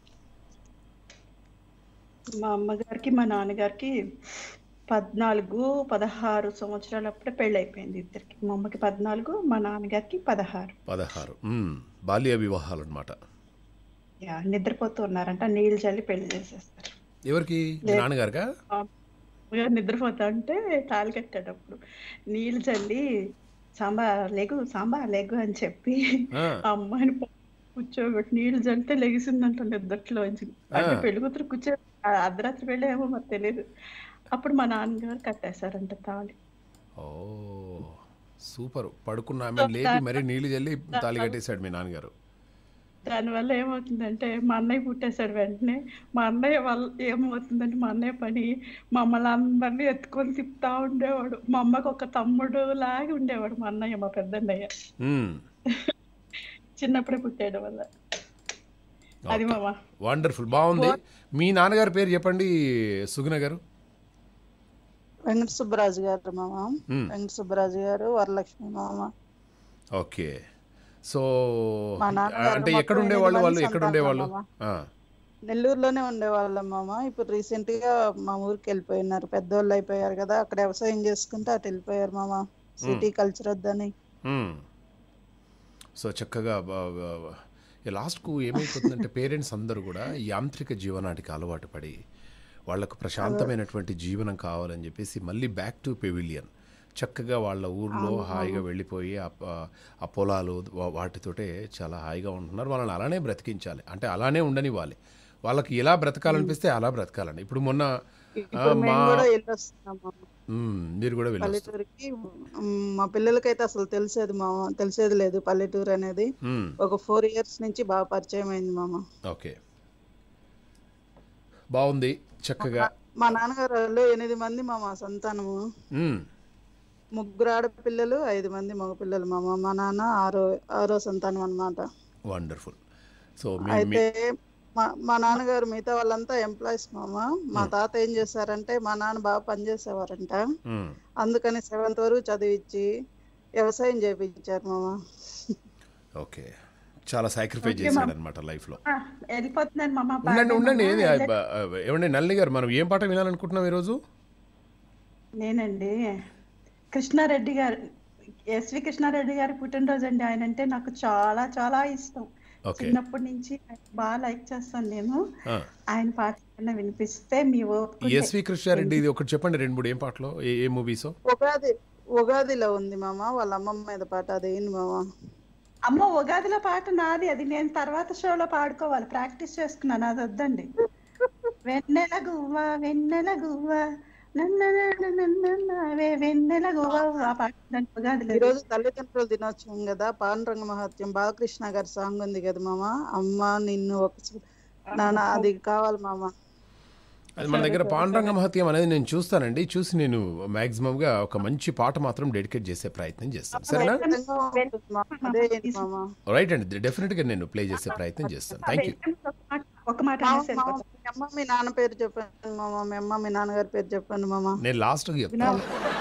మా అమ్మగారికి మా నాన్నగారికి పద్నాలుగు పదహారు సంవత్సరాలప్పుడే పెళ్ళి అయిపోయింది ఇద్దరికి మా అమ్మకి పద్నాలుగు మా నాన్నగారికి పదహారు పదహారు మ్, బాల్య వివాహాలు అనమాట యా, నిద్రపోతూ ఉన్నారంట నీళ్ళు చల్లి పెళ్లి చేసేస్తారు ఎవరికి మీ నాన్నగారుగా మా అమ్మగారు నిద్రపోతా ఉంటే తాళి కట్టేటప్పుడు నీళ్ళు చల్లి సాంబా లేగు సాంబా లేగు అని చెప్పి ఆ, ఆ అమ్మాయిని ప- కూర్చోబెట్టి నీళ్లు చల్లితే లెగిసిందంట నిద్రలోంచి అంటే పెళ్లి కూతురు కూర్చో ఆ అర్ధరాత్రి పెళ్ళి ఏమో మరి తెలియదు అప్పుడు మా నాన్నగారు కట్టేశారంట తాళి ఓ సూపర్ పడుకున్న ఆమె లేపి మరీ నీళ్లు చల్లి తాళి కట్టేశాడు మీ నాన్నగారు దానివల్ల ఏమవుతుందంటే మా అన్నయ్య పుట్టేశాడు వెంటనే మా అన్నయ్య వల్ల ఏమవుతుందంటే మా అన్నయ్య పని మమ్మల్ని అందరినీ ఎత్తుకొని తిప్పుతా ఉండేవాడు మా అమ్మకి ఒక తమ్ముడు లాగా ఉండేవాడు మా అన్నయ్య మా పెద్దన్నయ్య మ్, చిన్నప్పుడే పుట్టాడు వల్ల అది మామ వండర్ఫుల్ బాగుంది మీ నాన్నగారి పేరు చెప్పండి సుగుణ గారు వెంకట సుబ్బరాజు గారు మామ మ్, వెంకట సుబ్బరాజు గారు వరలక్ష్మి మామ ఓకే సో మా నాన్నగారు అంటే మొత్తం ఎక్కడ ఎనిమిది ఉండేవాళ్ళు వాళ్ళు మంది ఎక్కడ సంతానం ఉండేవాళ్ళు మామ. ఆ, నెల్లూరులోనే ఉండేవాళ్ళం మామ ఇప్పుడు రీసెంట్ గా మా ఊరికి వెళ్ళిపోయినారు పెద్దోళ్ళు అయిపోయారు కదా అక్కడ వ్యవసాయం చేసుకుంటే అటు వెళ్ళిపోయారు మామ సిటీ కల్చర్ వద్దని మ్. సో చక్కగా బ- బ- ఈ లాస్ట్కు ఏమైపోతుందంటే పేరెంట్స్ అందరూ కూడా యాంత్రిక జీవనానికి అలవాటు పడి వాళ్ళకు ప్రశాంతమైనటువంటి జీవనం కావాలని చెప్పేసి మళ్ళీ బ్యాక్ టు పెవిలియన్ చక్కగా వాళ్ళ ఊర్లో హాయిగా వెళ్ళిపోయి ఆ ప- ఆ పొలాలు వా- వాటితోటే చాలా హాయిగా ఉంటున్నారు వాళ్ళని అలానే బ్రతికించాలి అంటే అలానే ఉండనివ్వాలి వాళ్ళకి ఎలా బ్రతకాలనిపిస్తే అలా బ్రతకాలండి ఇప్పుడు మొన్న ఆ, ఇప్పుడు మా మేము కూడా వెళ్ళొస్తున్నాం మామ మ్, మీరు కూడా వెళ్ళొస్తారు పల్లెటూరుకి మ్, మా పిల్లలకైతే అసలు తెలిసేది మామ తెలిసేది లేదు పల్లెటూరు అనేది మ్, ఒక ఫోర్ ఇయర్స్ నుంచి బాగా పరిచయం అయింది మామ ఓకే బాగుంది చక్కగా మా నాన్నగారు వాళ్ళు ఎనిమిది మంది మామ సంతానము మ్, ముగ్గురు ఆడపిల్లలు ఐదు మంది మగపిల్లలు మామ మా నాన్న ఆరో ఆరో సంతానం అన్నమాట వండర్ఫుల్ సో మీ అయితే మా మా నాన్నగారు మిగతా వాళ్ళంతా ఎంప్లాయీస్ మామ మా తాత ఏం చేశారంటే మా నాన్న బాగా పనిచేసేవారంట మ్, అందుకని సెవెంత్ వరకు చదివించి వ్యవసాయం చేయించారు మామ ఓకే చాలా సాక్రిఫైస్ చేశాడు అనమాట లైఫ్లో ఆ, వెళ్ళిపోతున్నాను మామ ఉండండి బాయ్ ఉండండి మామ. ఏది ఆ, బ- ఆ, ఏమండి నల్లి గారు మనం ఏం పాట వినాలనుకుంటున్నాం ఈరోజు నేనండి కృష్ణారెడ్డి గారు ఎస్వి కృష్ణారెడ్డి గారి పుట్టినరోజు అండి ఆయన అంటే నాకు చాలా చాలా ఇష్టం ఓకే చిన్నప్పటి నుంచి ఆయన బాగా లైక్ చేస్తాను నేను ఆ, ఆయన పాట ఏమైనా వినిపిస్తే మీ ఓపుకుంటే ఎస్వి కృష్ణారెడ్డి ఇది ఒకటి చెప్పండి రెండు మూడు ఏం పాటలో ఏ ఏ మూవీసో ఉగాది ఉగాదిలో ఉంది మామ వాళ్ళ అమ్మమ్మ మీద పాట అది ఏంది మామ అమ్మ ఉగాదిలో పాట నాది అది నేను తర్వాత షోలో పాడుకోవాలి ప్రాక్టీస్ చేసుకున్నాను అది వద్దండి వెన్నెల గువ్వ వెన్నెల గువ్వ నన్ననననననవే వెన్నెల గోవవ్వ ఆ పాట దాని ఉగాదిలో ఈ రోజు తల్లిదండ్రుల దినోత్సవం కదా పాండురంగ మహత్యం బాలకృష్ణ గారి సాంగ్ ఉంది కదా మామ అమ్మ నిన్ను ఒక చూ- నాన్న అది కావాలి మామ అది మన దగ్గర పాండురంగ మహత్యం అనేది నేను చూస్తానండి చూసి నేను మ్యాక్సిమంగా ఒక మంచి పాట మాత్రం డెడికేట్ చేసే ప్రయత్నం చేస్తాను సరేనా ఖచ్చితంగా ఉంటుంది మామ. అదే ఏంటి మామ రైట్ అండి డెఫినెట్గా నేను ప్లే చేసే ప్రయత్నం చేస్తాను థ్యాంక్ యూ ఒక మాట- ఒక మాట మామ, అనేసి మామ, వెళ్ళిపోతా. మీ అమ్మ మీ నాన్న పేరు చెప్పండి మామ మీ అమ్మ మీ నాన్నగారి పేరు చెప్పండి మామ నేను లాస్ట్కి చెప్తాను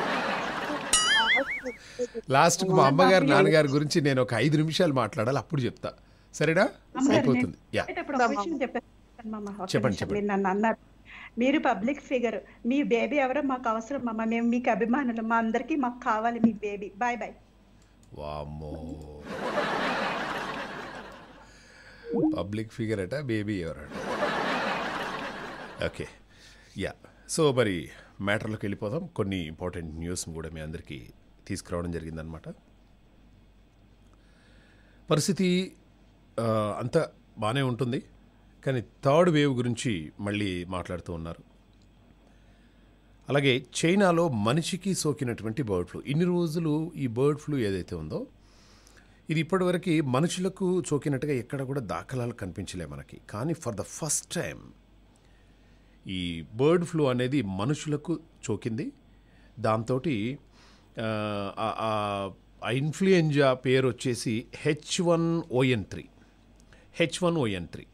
లాస్ట్కి మా అమ్మగారు నాన్నగారి గురించి నేను ఒక ఐదు నిమిషాలు మాట్లాడాలి అప్పుడు చెప్తా సరేనా అమ్మగారు, అయిపోతుంది యా చెప్పేటప్పుడు ఒక విషయం చెప్పాను మామ ఒక చెప్పండి, నిమిషం. చెప్పండి. మీరు నన్ను అన్నారు మీరు పబ్లిక్ ఫిగర్ మీ బేబీ ఎవరో మాకు అవసరం మామ మేము మీకు అభిమానులు మా అందరికి మాకు కావాలి మీ బేబీ బాయ్ బాయ్ వామ్మో పబ్లిక్ ఫిగర్ అట బేబీ ఎవరట ఓకే యా సో మరి మ్యాటర్లోకి వెళ్ళిపోదాం కొన్ని ఇంపార్టెంట్ న్యూస్ కూడా మీ అందరికీ తీసుకురావడం జరిగిందనమాట పరిస్థితి ఆ, అంతా బాగానే ఉంటుంది కానీ థర్డ్ వేవ్ గురించి మళ్ళీ మాట్లాడుతూ ఉన్నారు అలాగే చైనాలో మనిషికి సోకినటువంటి బర్డ్ ఫ్లూ ఇన్ని రోజులు ఈ బర్డ్ ఫ్లూ ఏదైతే ఉందో ఇది ఇప్పటివరకు మనుషులకు సోకినట్టుగా ఎక్కడ కూడా దాఖలాలు కనిపించలే మనకి కానీ ఫర్ ద ఫస్ట్ టైం ఈ బర్డ్ ఫ్లూ అనేది మనుషులకు సోకింది దాంతో ఆ ఇన్ఫ్లుయెంజా పేరు వచ్చేసి H one ON three H one ON three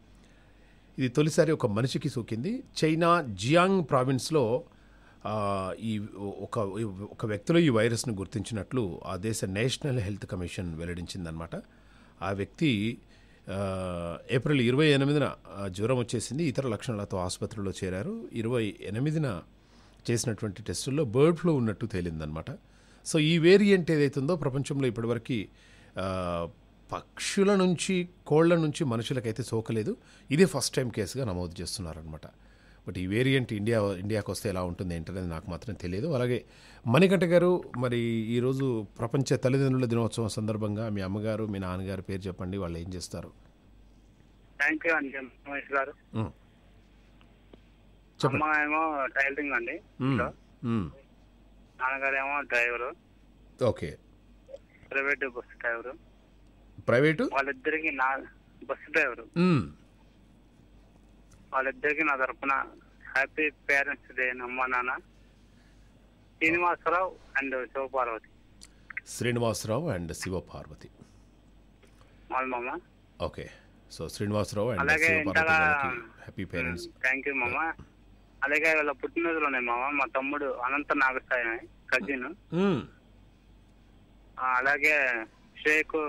ఇది తొలిసారి ఒక మనిషికి సోకింది చైనా జియాంగ్ ప్రావిన్స్లో ఆ, ఈ ఒక ఒక వ్యక్తిలో ఈ వైరస్ను గుర్తించినట్లు ఆ దేశ నేషనల్ హెల్త్ కమిషన్ వెల్లడించిందనమాట ఆ వ్యక్తి ఆ, ఏప్రిల్ ఇరవై ఎనిమిదిన ఆ, జ్వరం వచ్చేసింది ఇతర లక్షణాలతో ఆసుపత్రిలో చేరారు ఇరవై ఎనిమిదిన చేసినటువంటి టెస్టుల్లో బర్డ్ ఫ్లూ ఉన్నట్టు తేలిందనమాట సో ఈ వేరియంట్ ఏదైతుందో ప్రపంచంలో ఇప్పటివరకు ఆ, పక్షుల నుంచి కోళ్ల నుంచి మనుషులకైతే సోకలేదు ఇదే ఫస్ట్ టైం కేసుగా నమోదు చేస్తున్నారనమాట బట్ ఈ వేరియంట్ ఇండియా ఇండియాకి వస్తే ఎలా ఉంటుంది ఏంటనేది నాకు మాత్రం తెలియదు అలాగే మణికంఠ గారు మరి ఈరోజు ప్రపంచ తల్లిదండ్రుల దినోత్సవం సందర్భంగా మీ అమ్మగారు మీ నాన్నగారు పేరు చెప్పండి వాళ్ళు ఏం చేస్తారు థ్యాంక్ యూ అండి మహేష్ గారు ఉమ్. చెప్పండి అమ్మ ఏమో టైలరింగ్ అండి ఉమ్, ఇంట్లో. ఉమ్. నాన్నగారు ఏమో driver okay private bus driver private వాళ్ళిద్దరికి నా బస్ డ్రైవరు ఉమ్. వాళ్ళిద్దరికి నా తరపున హ్యాపీ పేరెంట్స్ డే అమ్మ నాన్న శ్రీనివాసరావు అండ్ శివపార్వతి శ్రీనివాసరావు అండ్ శివపార్వతి వాళ్ళ మామ ఓకే సో శ్రీనివాసరావు అండ్ అలాగే శివపార్వతి ఇంతగా గారికి హ్యాపీ పేరెంట్స్ థ్యాంక్ యూ మామ అలాగే వాళ్ళ పుట్టినరోజులు ఉన్నాయి మామ మా తమ్ముడు అనంత నాగసాయి కజిన్ ఉమ్. అలాగే షేక్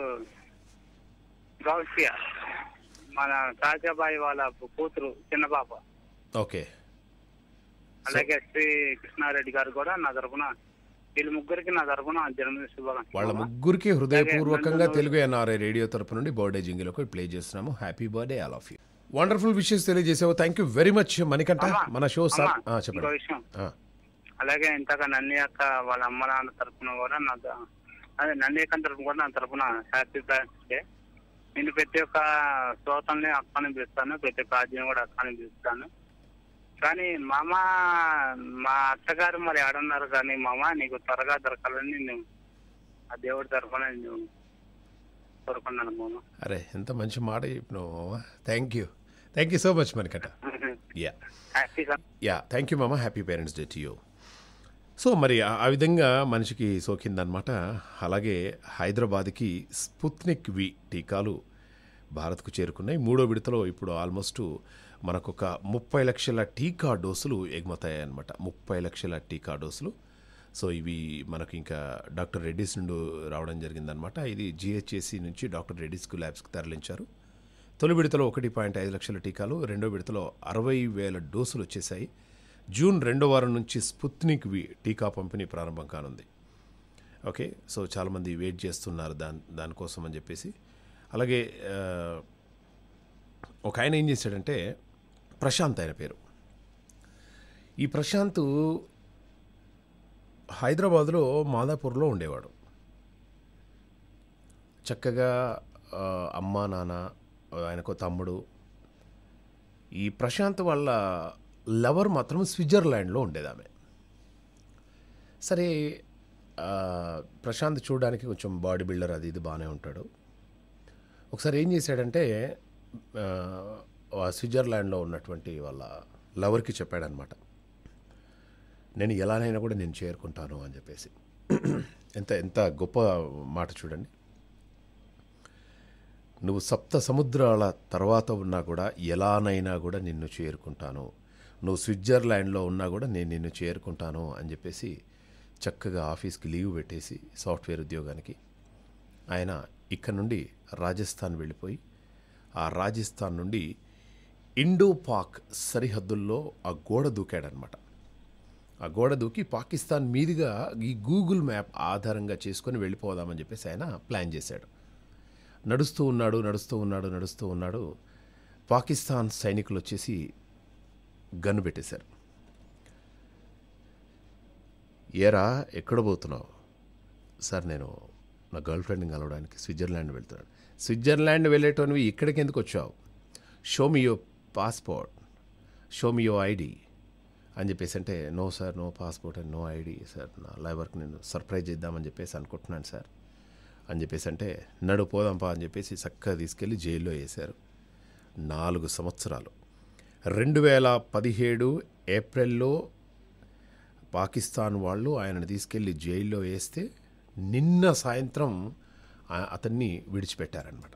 గౌసియా మన తాజాబాయి వాళ్ళ కూతురు చిన్న పాప ఓకే అలాగే శ్రీ కృష్ణారెడ్డి గారు కూడా నా తరపున వీళ్ళ ముగ్గురికి నా తరపున జన్మదిన వాళ్ళ శుభాకాంక్షలు ముగ్గురికి హృదయపూర్వకంగా అలాగే తెలుగు ఎన్ఆర్ఐ రేడియో తరపు నుండి బర్త్డే జింగిల్ ఒకటి ప్లే చేస్తున్నాము happy birthday all of you wonderful wishes తెలియజేసావు thank you very much Manikanta అమ్మా, మన షో సార్ అమ్మా, ఆ, ఇంకో చెప్పండి విషయం ఆ, అలాగే ఇంతగా నన్ని అక్క వాళ్ళ అమ్మ నాన్న తరపున కూడా నా త- అదే నన్ని అక్క తరపున కూడా నా తరపున హ్యాపీ పేరెంట్స్ డే నేను ప్రతి ఒక్క శ్రోతల్ని అక్కని పిలుస్తాను ప్రతి ఒక్క ఆద్యం కూడా అక్కని పిలుస్తాను కానీ మామ మా అత్తగారు మరి ఆడున్నారు కానీ మామ నీకు త్వరగా దొరకాలని నేను ఆ దేవుడి తరపున నేను కోరుకున్నాను మామ అరే ఎంత మంచి మాట చెప్పినావు thank you thank you so much Manikanta ya happy ya thank you మామ happy parents day to you so మరి ఆ- ఆ విధంగా మనిషికి సోకిందనమాట అలాగే హైదరాబాద్కి స్పుత్నిక్ వి టీకాలు భారత్కు చేరుకున్నాయి మూడో విడతలో ఇప్పుడు ఆల్మోస్ట్ మనకొక ముప్పై లక్షల టీకా డోసులు ఎగుమతాయన్నమాట ముప్పై లక్షల టీకా డోసులు సో ఇవి మనకు ఇంకా డాక్టర్ రెడ్డిస్ నుండి రావడం జరిగిందనమాట ఇది జిహెచ్ఎసి నుంచి డాక్టర్ రెడ్డిస్కు ల్యాబ్స్కి తరలించారు తొలి విడతలో ఒకటి పాయింట్ ఐదు లక్షల టీకాలు రెండో విడతలో అరవై వేల డోసులు వచ్చేసాయి జూన్ రెండో వారం నుంచి స్పుత్నిక్ వి టీకా పంపిణీ ప్రారంభం కానుంది ఓకే సో చాలామంది వెయిట్ చేస్తున్నారు దాని దానికోసం అని చెప్పేసి అలాగే ఆ, ఒక ఆయన ఏం చేశాడంటే ప్రశాంత్ ఆయన పేరు ఈ ప్రశాంత్ హైదరాబాద్లో మాదాపూర్లో ఉండేవాడు చక్కగా ఆ, అమ్మ నాన్న ఆయనకు తమ్ముడు ఈ ప్రశాంత్ వాళ్ళ లవర్ మాత్రం స్విట్జర్లాండ్లో ఉండేది ఆమె సరే ఆ, ప్రశాంత్ చూడడానికి కొంచెం బాడీ బిల్డర్ అది ఇది బాగానే ఉంటాడు ఒకసారి ఏం చేశాడంటే ఆ, ఆ స్విట్జర్లాండ్లో ఉన్నటువంటి వాళ్ళ లవర్కి చెప్పాడనమాట నేను ఎలానైనా కూడా నేను చేరుకుంటాను అని చెప్పేసి ఎంత ఎంత గొప్ప మాట చూడండి నువ్వు సప్త సముద్రాల తర్వాత ఉన్నా కూడా ఎలానైనా కూడా నిన్ను చేరుకుంటాను నువ్వు స్విట్జర్లాండ్లో ఉన్నా కూడా నేను నిన్ను చేరుకుంటాను అని చెప్పేసి చక్కగా ఆఫీస్కి లీవ్ పెట్టేసి సాఫ్ట్వేర్ ఉద్యోగానికి ఆయన ఇక్కడ నుండి రాజస్థాన్ వెళ్ళిపోయి ఆ రాజస్థాన్ నుండి ఇండో పాక్ సరిహద్దుల్లో ఆ గోడ దూకాడనమాట ఆ గోడ దూకి పాకిస్తాన్ మీదుగా ఈ గూగుల్ మ్యాప్ ఆధారంగా చేసుకొని వెళ్ళిపోదామని చెప్పేసి ఆయన ప్లాన్ చేశాడు నడుస్తూ ఉన్నాడు నడుస్తూ ఉన్నాడు నడుస్తూ ఉన్నాడు పాకిస్తాన్ సైనికులు వచ్చేసి గన్ను పెట్టేశారు ఏరా ఎక్కడ పోతున్నావు సార్ నేను నా గర్ల్ ఫ్రెండ్ని కలవడానికి స్విట్జర్లాండ్ వెళ్తున్నాను స్విట్జర్లాండ్ వెళ్ళేటోనివి ఇక్కడికి ఎందుకు వచ్చావు షో మీ యో పాస్పోర్ట్ షో మీ యో ఐడి అని చెప్పేసి అంటే no sir no passport and no ID sir నా లైవర్కి నేను సర్ప్రైజ్ చేద్దామని చెప్పేసి అనుకుంటున్నాను సార్ అని చెప్పేసి అంటే నడు పోదాంపా అని చెప్పేసి చక్కగా తీసుకెళ్ళి జైల్లో వేశారు నాలుగు సంవత్సరాలు రెండు వేల పదిహేడు ఏప్రిల్లో పాకిస్తాన్ వాళ్ళు ఆయనను తీసుకెళ్ళి జైల్లో వేస్తే నిన్న సాయంత్రం ఆ- అతన్ని విడిచిపెట్టారనమాట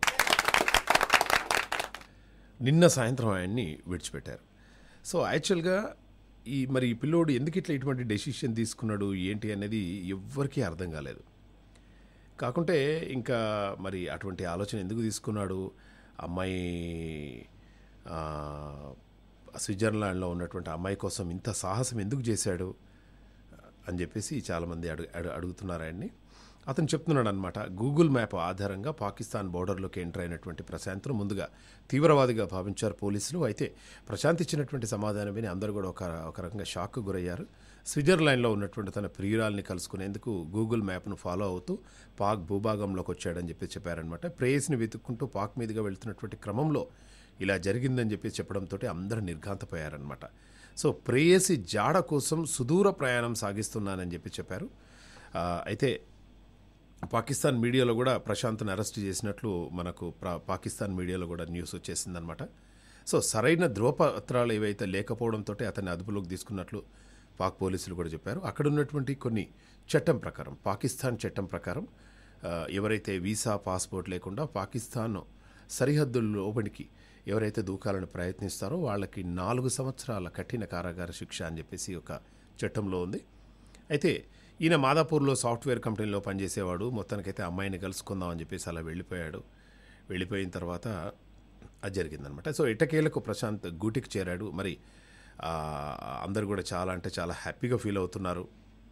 నిన్న సాయంత్రం ఆయన్ని విడిచిపెట్టారు సో యాక్చువల్గా ఈ మరి ఈ పిల్లోడు ఎందుకు ఇట్లా ఇటువంటి డెసిషన్ తీసుకున్నాడు ఏంటి అనేది ఎవ్వరికీ అర్థం కాలేదు కాకుంటే ఇంకా మరి అటువంటి ఆలోచన ఎందుకు తీసుకున్నాడు అమ్మాయి ఆ, స్విట్జర్లాండ్లో ఉన్నటువంటి అమ్మాయి కోసం ఇంత సాహసం ఎందుకు చేశాడు అని చెప్పేసి చాలామంది అడుగు అడు- అడుగుతున్నారు ఆయన్ని అతను చెప్తున్నాడు అనమాట గూగుల్ మ్యాప్ ఆధారంగా పాకిస్తాన్ బోర్డర్లోకి ఎంటర్ అయినటువంటి ప్రశాంత్ను ముందుగా తీవ్రవాదిగా భావించారు పోలీసులు అయితే ప్రశాంత్ ఇచ్చినటువంటి సమాధానం విని అందరూ కూడా ఒక ఒక రకంగా షాక్కు గురయ్యారు స్విట్జర్లాండ్లో ఉన్నటువంటి తన ప్రియురాల్ని కలుసుకునేందుకు గూగుల్ మ్యాప్ను ఫాలో అవుతూ పాక్ భూభాగంలోకి వచ్చాడని చెప్పి చెప్పారనమాట ప్రేయస్ని వెతుక్కుంటూ పాక్ మీదుగా వెళ్తున్నటువంటి క్రమంలో ఇలా జరిగిందని చెప్పి చెప్పడంతో అందరూ నిర్ఘాంతపోయారనమాట సో ప్రేయసి జాడ కోసం సుదూర ప్రయాణం సాగిస్తున్నానని చెప్పి చెప్పారు ఆ, అయితే పాకిస్తాన్ మీడియాలో కూడా ప్రశాంత్ని అరెస్ట్ చేసినట్లు మనకు ప్రా- పాకిస్తాన్ మీడియాలో కూడా న్యూస్ వచ్చేసిందనమాట సో సరైన ధ్రువపత్రాలు ఏవైతే లేకపోవడంతో అతన్ని అదుపులోకి తీసుకున్నట్లు పాక్ పోలీసులు కూడా చెప్పారు అక్కడ ఉన్నటువంటి కొన్ని చట్టం ప్రకారం పాకిస్తాన్ చట్టం ప్రకారం ఆ, ఎవరైతే వీసా పాస్పోర్ట్ లేకుండా పాకిస్తాన్ సరిహద్దుల లోపలికి ఎవరైతే దూకాలని ప్రయత్నిస్తారో వాళ్ళకి నాలుగు సంవత్సరాల కఠిన కారాగార శిక్ష అని చెప్పేసి ఒక చట్టంలో ఉంది అయితే ఈయన మాదాపూర్లో సాఫ్ట్వేర్ కంపెనీలో పనిచేసేవాడు మొత్తానికైతే అమ్మాయిని కలుసుకుందాం అని చెప్పేసి అలా వెళ్ళిపోయాడు వెళ్ళిపోయిన తర్వాత అది జరిగిందనమాట సో ఇటకేలకు ప్రశాంత్ గూటికి చేరాడు మరి ఆ, అందరు కూడా చాలా అంటే చాలా హ్యాపీగా ఫీల్ అవుతున్నారు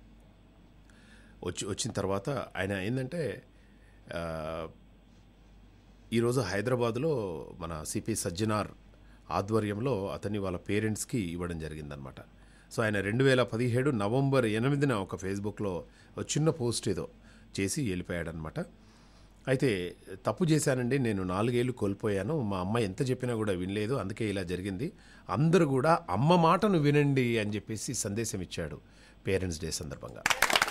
వచ్చి వచ్చిన తర్వాత ఆయన ఏంటంటే ఆ, ఈరోజు హైదరాబాద్లో మన సిపి సజ్జనార్ ఆధ్వర్యంలో అతన్ని వాళ్ళ పేరెంట్స్కి ఇవ్వడం జరిగిందనమాట సో ఆయన రెండు వేల పదిహేడు నవంబర్ ఎనిమిదిన ఒక ఫేస్బుక్లో ఒక చిన్న పోస్ట్ ఏదో చేసి వెళ్ళిపోయాడనమాట అయితే తప్పు చేశానండి నేను నాలుగేళ్ళు కోల్పోయాను మా అమ్మ ఎంత చెప్పినా కూడా వినలేదు అందుకే ఇలా జరిగింది అందరూ కూడా అమ్మ మాటను వినండి అని చెప్పేసి సందేశం ఇచ్చాడు పేరెంట్స్ డే సందర్భంగా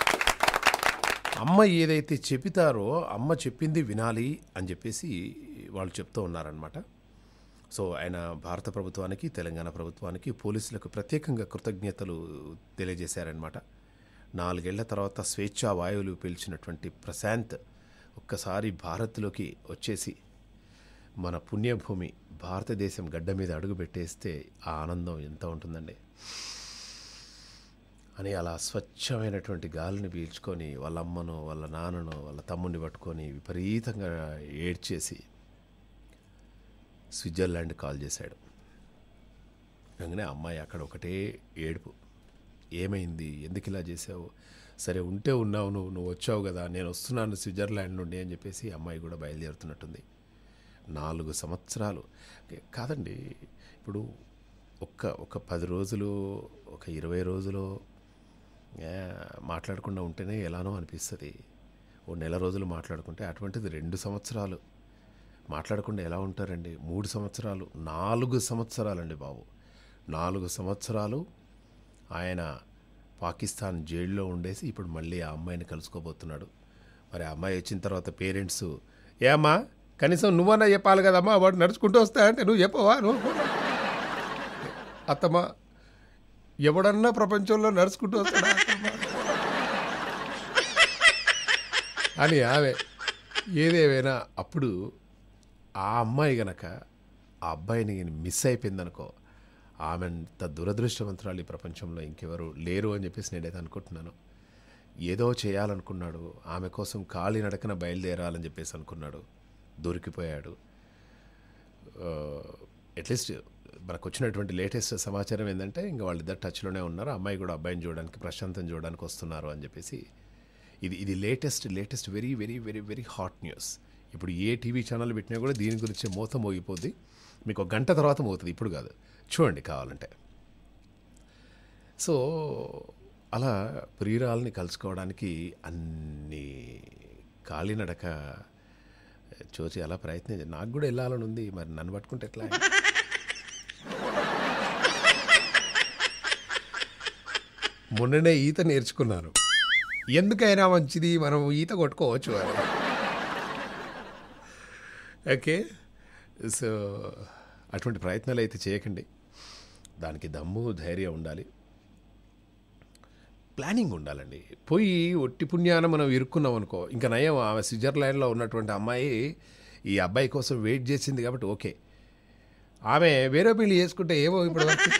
అమ్మ ఏదైతే చెబుతారో అమ్మ చెప్పింది వినాలి అని చెప్పేసి వాళ్ళు చెప్తూ ఉన్నారనమాట సో ఆయన భారత ప్రభుత్వానికి తెలంగాణ ప్రభుత్వానికి పోలీసులకు ప్రత్యేకంగా కృతజ్ఞతలు తెలియజేశారనమాట నాలుగేళ్ల తర్వాత స్వేచ్ఛా వాయువులు పీల్చినటువంటి ప్రశాంత్ ఒక్కసారి భారత్లోకి వచ్చేసి మన పుణ్యభూమి భారతదేశం గడ్డ మీద అడుగు పెట్టేస్తే ఆ ఆనందం ఎంత ఉంటుందండి అని అలా స్వచ్ఛమైనటువంటి గాలిని పీల్చుకొని వాళ్ళ అమ్మను వాళ్ళ నాన్నను వాళ్ళ తమ్ముడిని పట్టుకొని విపరీతంగా ఏడ్చేసి స్విట్జర్లాండ్ కాల్ చేశాడు వెంటనే అమ్మాయి అక్కడ ఒకటే ఏడుపు ఏమైంది ఎందుకు ఇలా చేసావు సరే ఉంటే ఉన్నావు నువ్వు నువ్వు వచ్చావు కదా నేను వస్తున్నాను స్విట్జర్లాండ్ నుండి అని చెప్పేసి అమ్మాయి కూడా బయలుదేరుతున్నట్టుంది నాలుగు సంవత్సరాలు కాదండి ఇప్పుడు ఒక్క ఒక పది రోజులు ఒక ఇరవై రోజులు ఏ, మాట్లాడకుండా ఉంటేనే ఎలానో అనిపిస్తుంది ఓ నెల రోజులు మాట్లాడుకుంటే అటువంటిది రెండు సంవత్సరాలు మాట్లాడకుండా ఎలా ఉంటారండి మూడు సంవత్సరాలు నాలుగు సంవత్సరాలండి బాబు నాలుగు సంవత్సరాలు ఆయన పాకిస్తాన్ జైల్లో ఉండేసి ఇప్పుడు మళ్ళీ ఆ అమ్మాయిని కలుసుకోబోతున్నాడు మరి ఆ అమ్మాయి వచ్చిన తర్వాత పేరెంట్స్ ఏ అమ్మా కనీసం నువ్వన్నా చెప్పాలి కదమ్మా వాడు నడుచుకుంటూ వస్తా అంటే నువ్వు చెప్పవా నువ్వు అత్తమ్మా ఎవడన్నా ప్రపంచంలో నడుచుకుంటూ వస్తాడా అత్తమ్మా? అని ఆమె ఏదేమైనా అప్పుడు ఆ అమ్మాయి గనక ఆ అబ్బాయిని మిస్ అయిపోయిందనుకో ఆమె అంత దురదృష్టవంతురాలు ఈ ప్రపంచంలో ఇంకెవరు లేరు అని చెప్పేసి నేనైతే అనుకుంటున్నాను ఏదో చేయాలనుకున్నాడు ఆమె కోసం కాలి నడకన బయలుదేరాలని చెప్పేసి అనుకున్నాడు దొరికిపోయాడు అట్లీస్ట్ మనకు వచ్చినటువంటి లేటెస్ట్ సమాచారం ఏంటంటే ఇంకా వాళ్ళిద్దరు టచ్లోనే ఉన్నారు అమ్మాయి కూడా అబ్బాయిని చూడడానికి ప్రశాంతం చూడడానికి వస్తున్నారు అని చెప్పేసి ఇది ఇది latest latest very very very very hot news ఇప్పుడు ఏ టీవీ ఛానల్ పెట్టినా కూడా దీని గురించి మూత మోగిపోద్ది మీకు ఒక గంట తర్వాత మోగుతుంది ఇప్పుడు కాదు చూడండి కావాలంటే సో అలా ప్రియురాల్ని కలుసుకోవడానికి అన్ని కాలినడక చూసి అలా ప్రయత్నించి నాకు కూడా వెళ్ళాలని ఉంది మరి నన్ను పట్టుకుంటే ఎట్లా మొన్ననే ఈత నేర్చుకున్నాను ఎందుకైనా మంచిది మనం ఈత కొట్టుకోవచ్చు అని ఓకే సో అటువంటి ప్రయత్నాలు అయితే చేయకండి దానికి దమ్ము ధైర్యం ఉండాలి ప్లానింగ్ ఉండాలండి పోయి ఒట్టి పుణ్యాన మనం ఇరుక్కున్నాం అనుకో ఇంకా నయం ఆమె స్విట్జర్లాండ్లో ఉన్నటువంటి అమ్మాయి ఈ అబ్బాయి కోసం వెయిట్ చేసింది కాబట్టి ఓకే ఆమె వేరే పెళ్లి చేసుకుంటే ఏమో ఇప్పుడు వరకు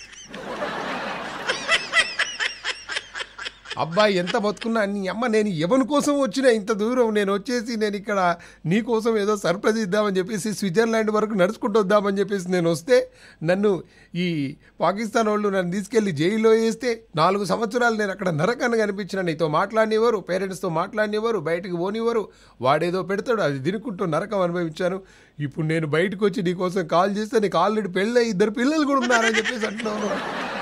అబ్బాయి ఎంత బతుకున్నా నీ అమ్మ నేను ఎవరి కోసం వచ్చినా ఇంత దూరం నేను వచ్చేసి నేను ఇక్కడ నీ కోసం ఏదో సర్ప్రైజ్ ఇద్దామని చెప్పేసి స్విట్జర్లాండ్ వరకు నడుచుకుంటూ వద్దామని చెప్పేసి నేను వస్తే నన్ను ఈ పాకిస్తాన్ వాళ్ళు నన్ను తీసుకెళ్లి జైల్లో వేస్తే నాలుగు సంవత్సరాలు నేను అక్కడ నరకాన్ని కనిపించిన నీతో మాట్లాడినివ్వరు పేరెంట్స్తో మాట్లాడినివ్వరు బయటకు పోనివ్వరు వాడేదో పెడతాడు అది తినుకుంటూ నరకం అనుభవించాను ఇప్పుడు నేను బయటకు వచ్చి నీ కోసం కాల్ చేస్తే నీకు ఆల్రెడీ పెళ్ళి ఇద్దరు పిల్లలు కూడా ఉన్నారని చెప్పేసి అంటున్నాను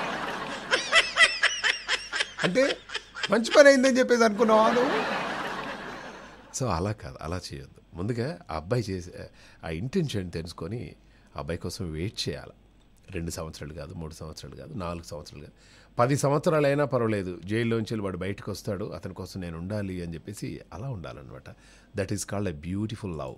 అంటే మంచి పని అయిందని చెప్పేసి అనుకున్నావా నువ్వు సో అలా కాదు అలా చేయొద్దు ముందుగా ఆ అబ్బాయి చేసే ఆ ఇంటెన్షన్ తెలుసుకొని ఆ అబ్బాయి కోసం వెయిట్ చేయాలి రెండు సంవత్సరాలు కాదు మూడు సంవత్సరాలు కాదు నాలుగు సంవత్సరాలు కాదు పది సంవత్సరాలు అయినా పర్వాలేదు జైల్లోంచి వెళ్ళి వాడు బయటకు వస్తాడు అతని కోసం నేను ఉండాలి అని చెప్పేసి అలా ఉండాలన్నమాట that is called a beautiful love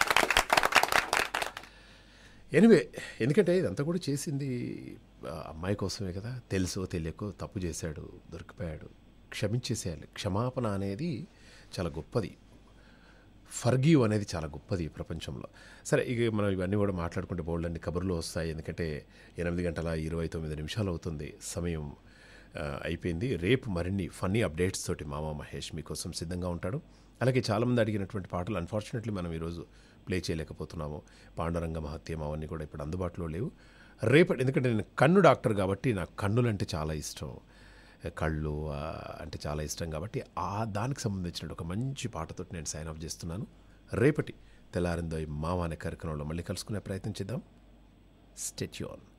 anyway ఎందుకంటే ఇదంతా కూడా చేసింది ఆ అమ్మాయి కోసమే కదా తెలుసో తెలియకో తప్పు చేశాడు దొరికిపోయాడు క్షమించేసేయాలి క్షమాపణ అనేది చాలా గొప్పది ఫర్గీవ్ అనేది చాలా గొప్పది ఈ ప్రపంచంలో సరే ఇక మనం ఇవన్నీ కూడా మాట్లాడుకుంటే బోల్డన్ని కబుర్లు వస్తాయి ఎందుకంటే ఎనిమిది గంటల ఇరవై తొమ్మిది నిమిషాలు అవుతుంది సమయం ఆ, అయిపోయింది రేపు మరిన్ని ఫన్నీ అప్డేట్స్ తోటి మామ మహేష్ మీకోసం సిద్ధంగా ఉంటాడు అలాగే చాలామంది అడిగినటువంటి పాటలు అన్ఫార్చునేట్లీ మనం ఈరోజు ప్లే చేయలేకపోతున్నాము పాండురంగ మహత్యం అవన్నీ కూడా ఇప్పుడు అందుబాటులో లేవు రేపటి ఎందుకంటే నేను కన్ను డాక్టర్ కాబట్టి నాకు కన్నులు అంటే చాలా ఇష్టం కళ్ళు ఆ, అంటే చాలా ఇష్టం కాబట్టి ఆ దానికి సంబంధించిన ఒక మంచి పాటతో నేను సైన్ ఆఫ్ చేస్తున్నాను రేపటి తెల్లారిందో ఈ మామ అనే కార్యక్రమంలో మళ్ళీ కలుసుకునే ప్రయత్నం చేద్దాం స్టెచ్యూన్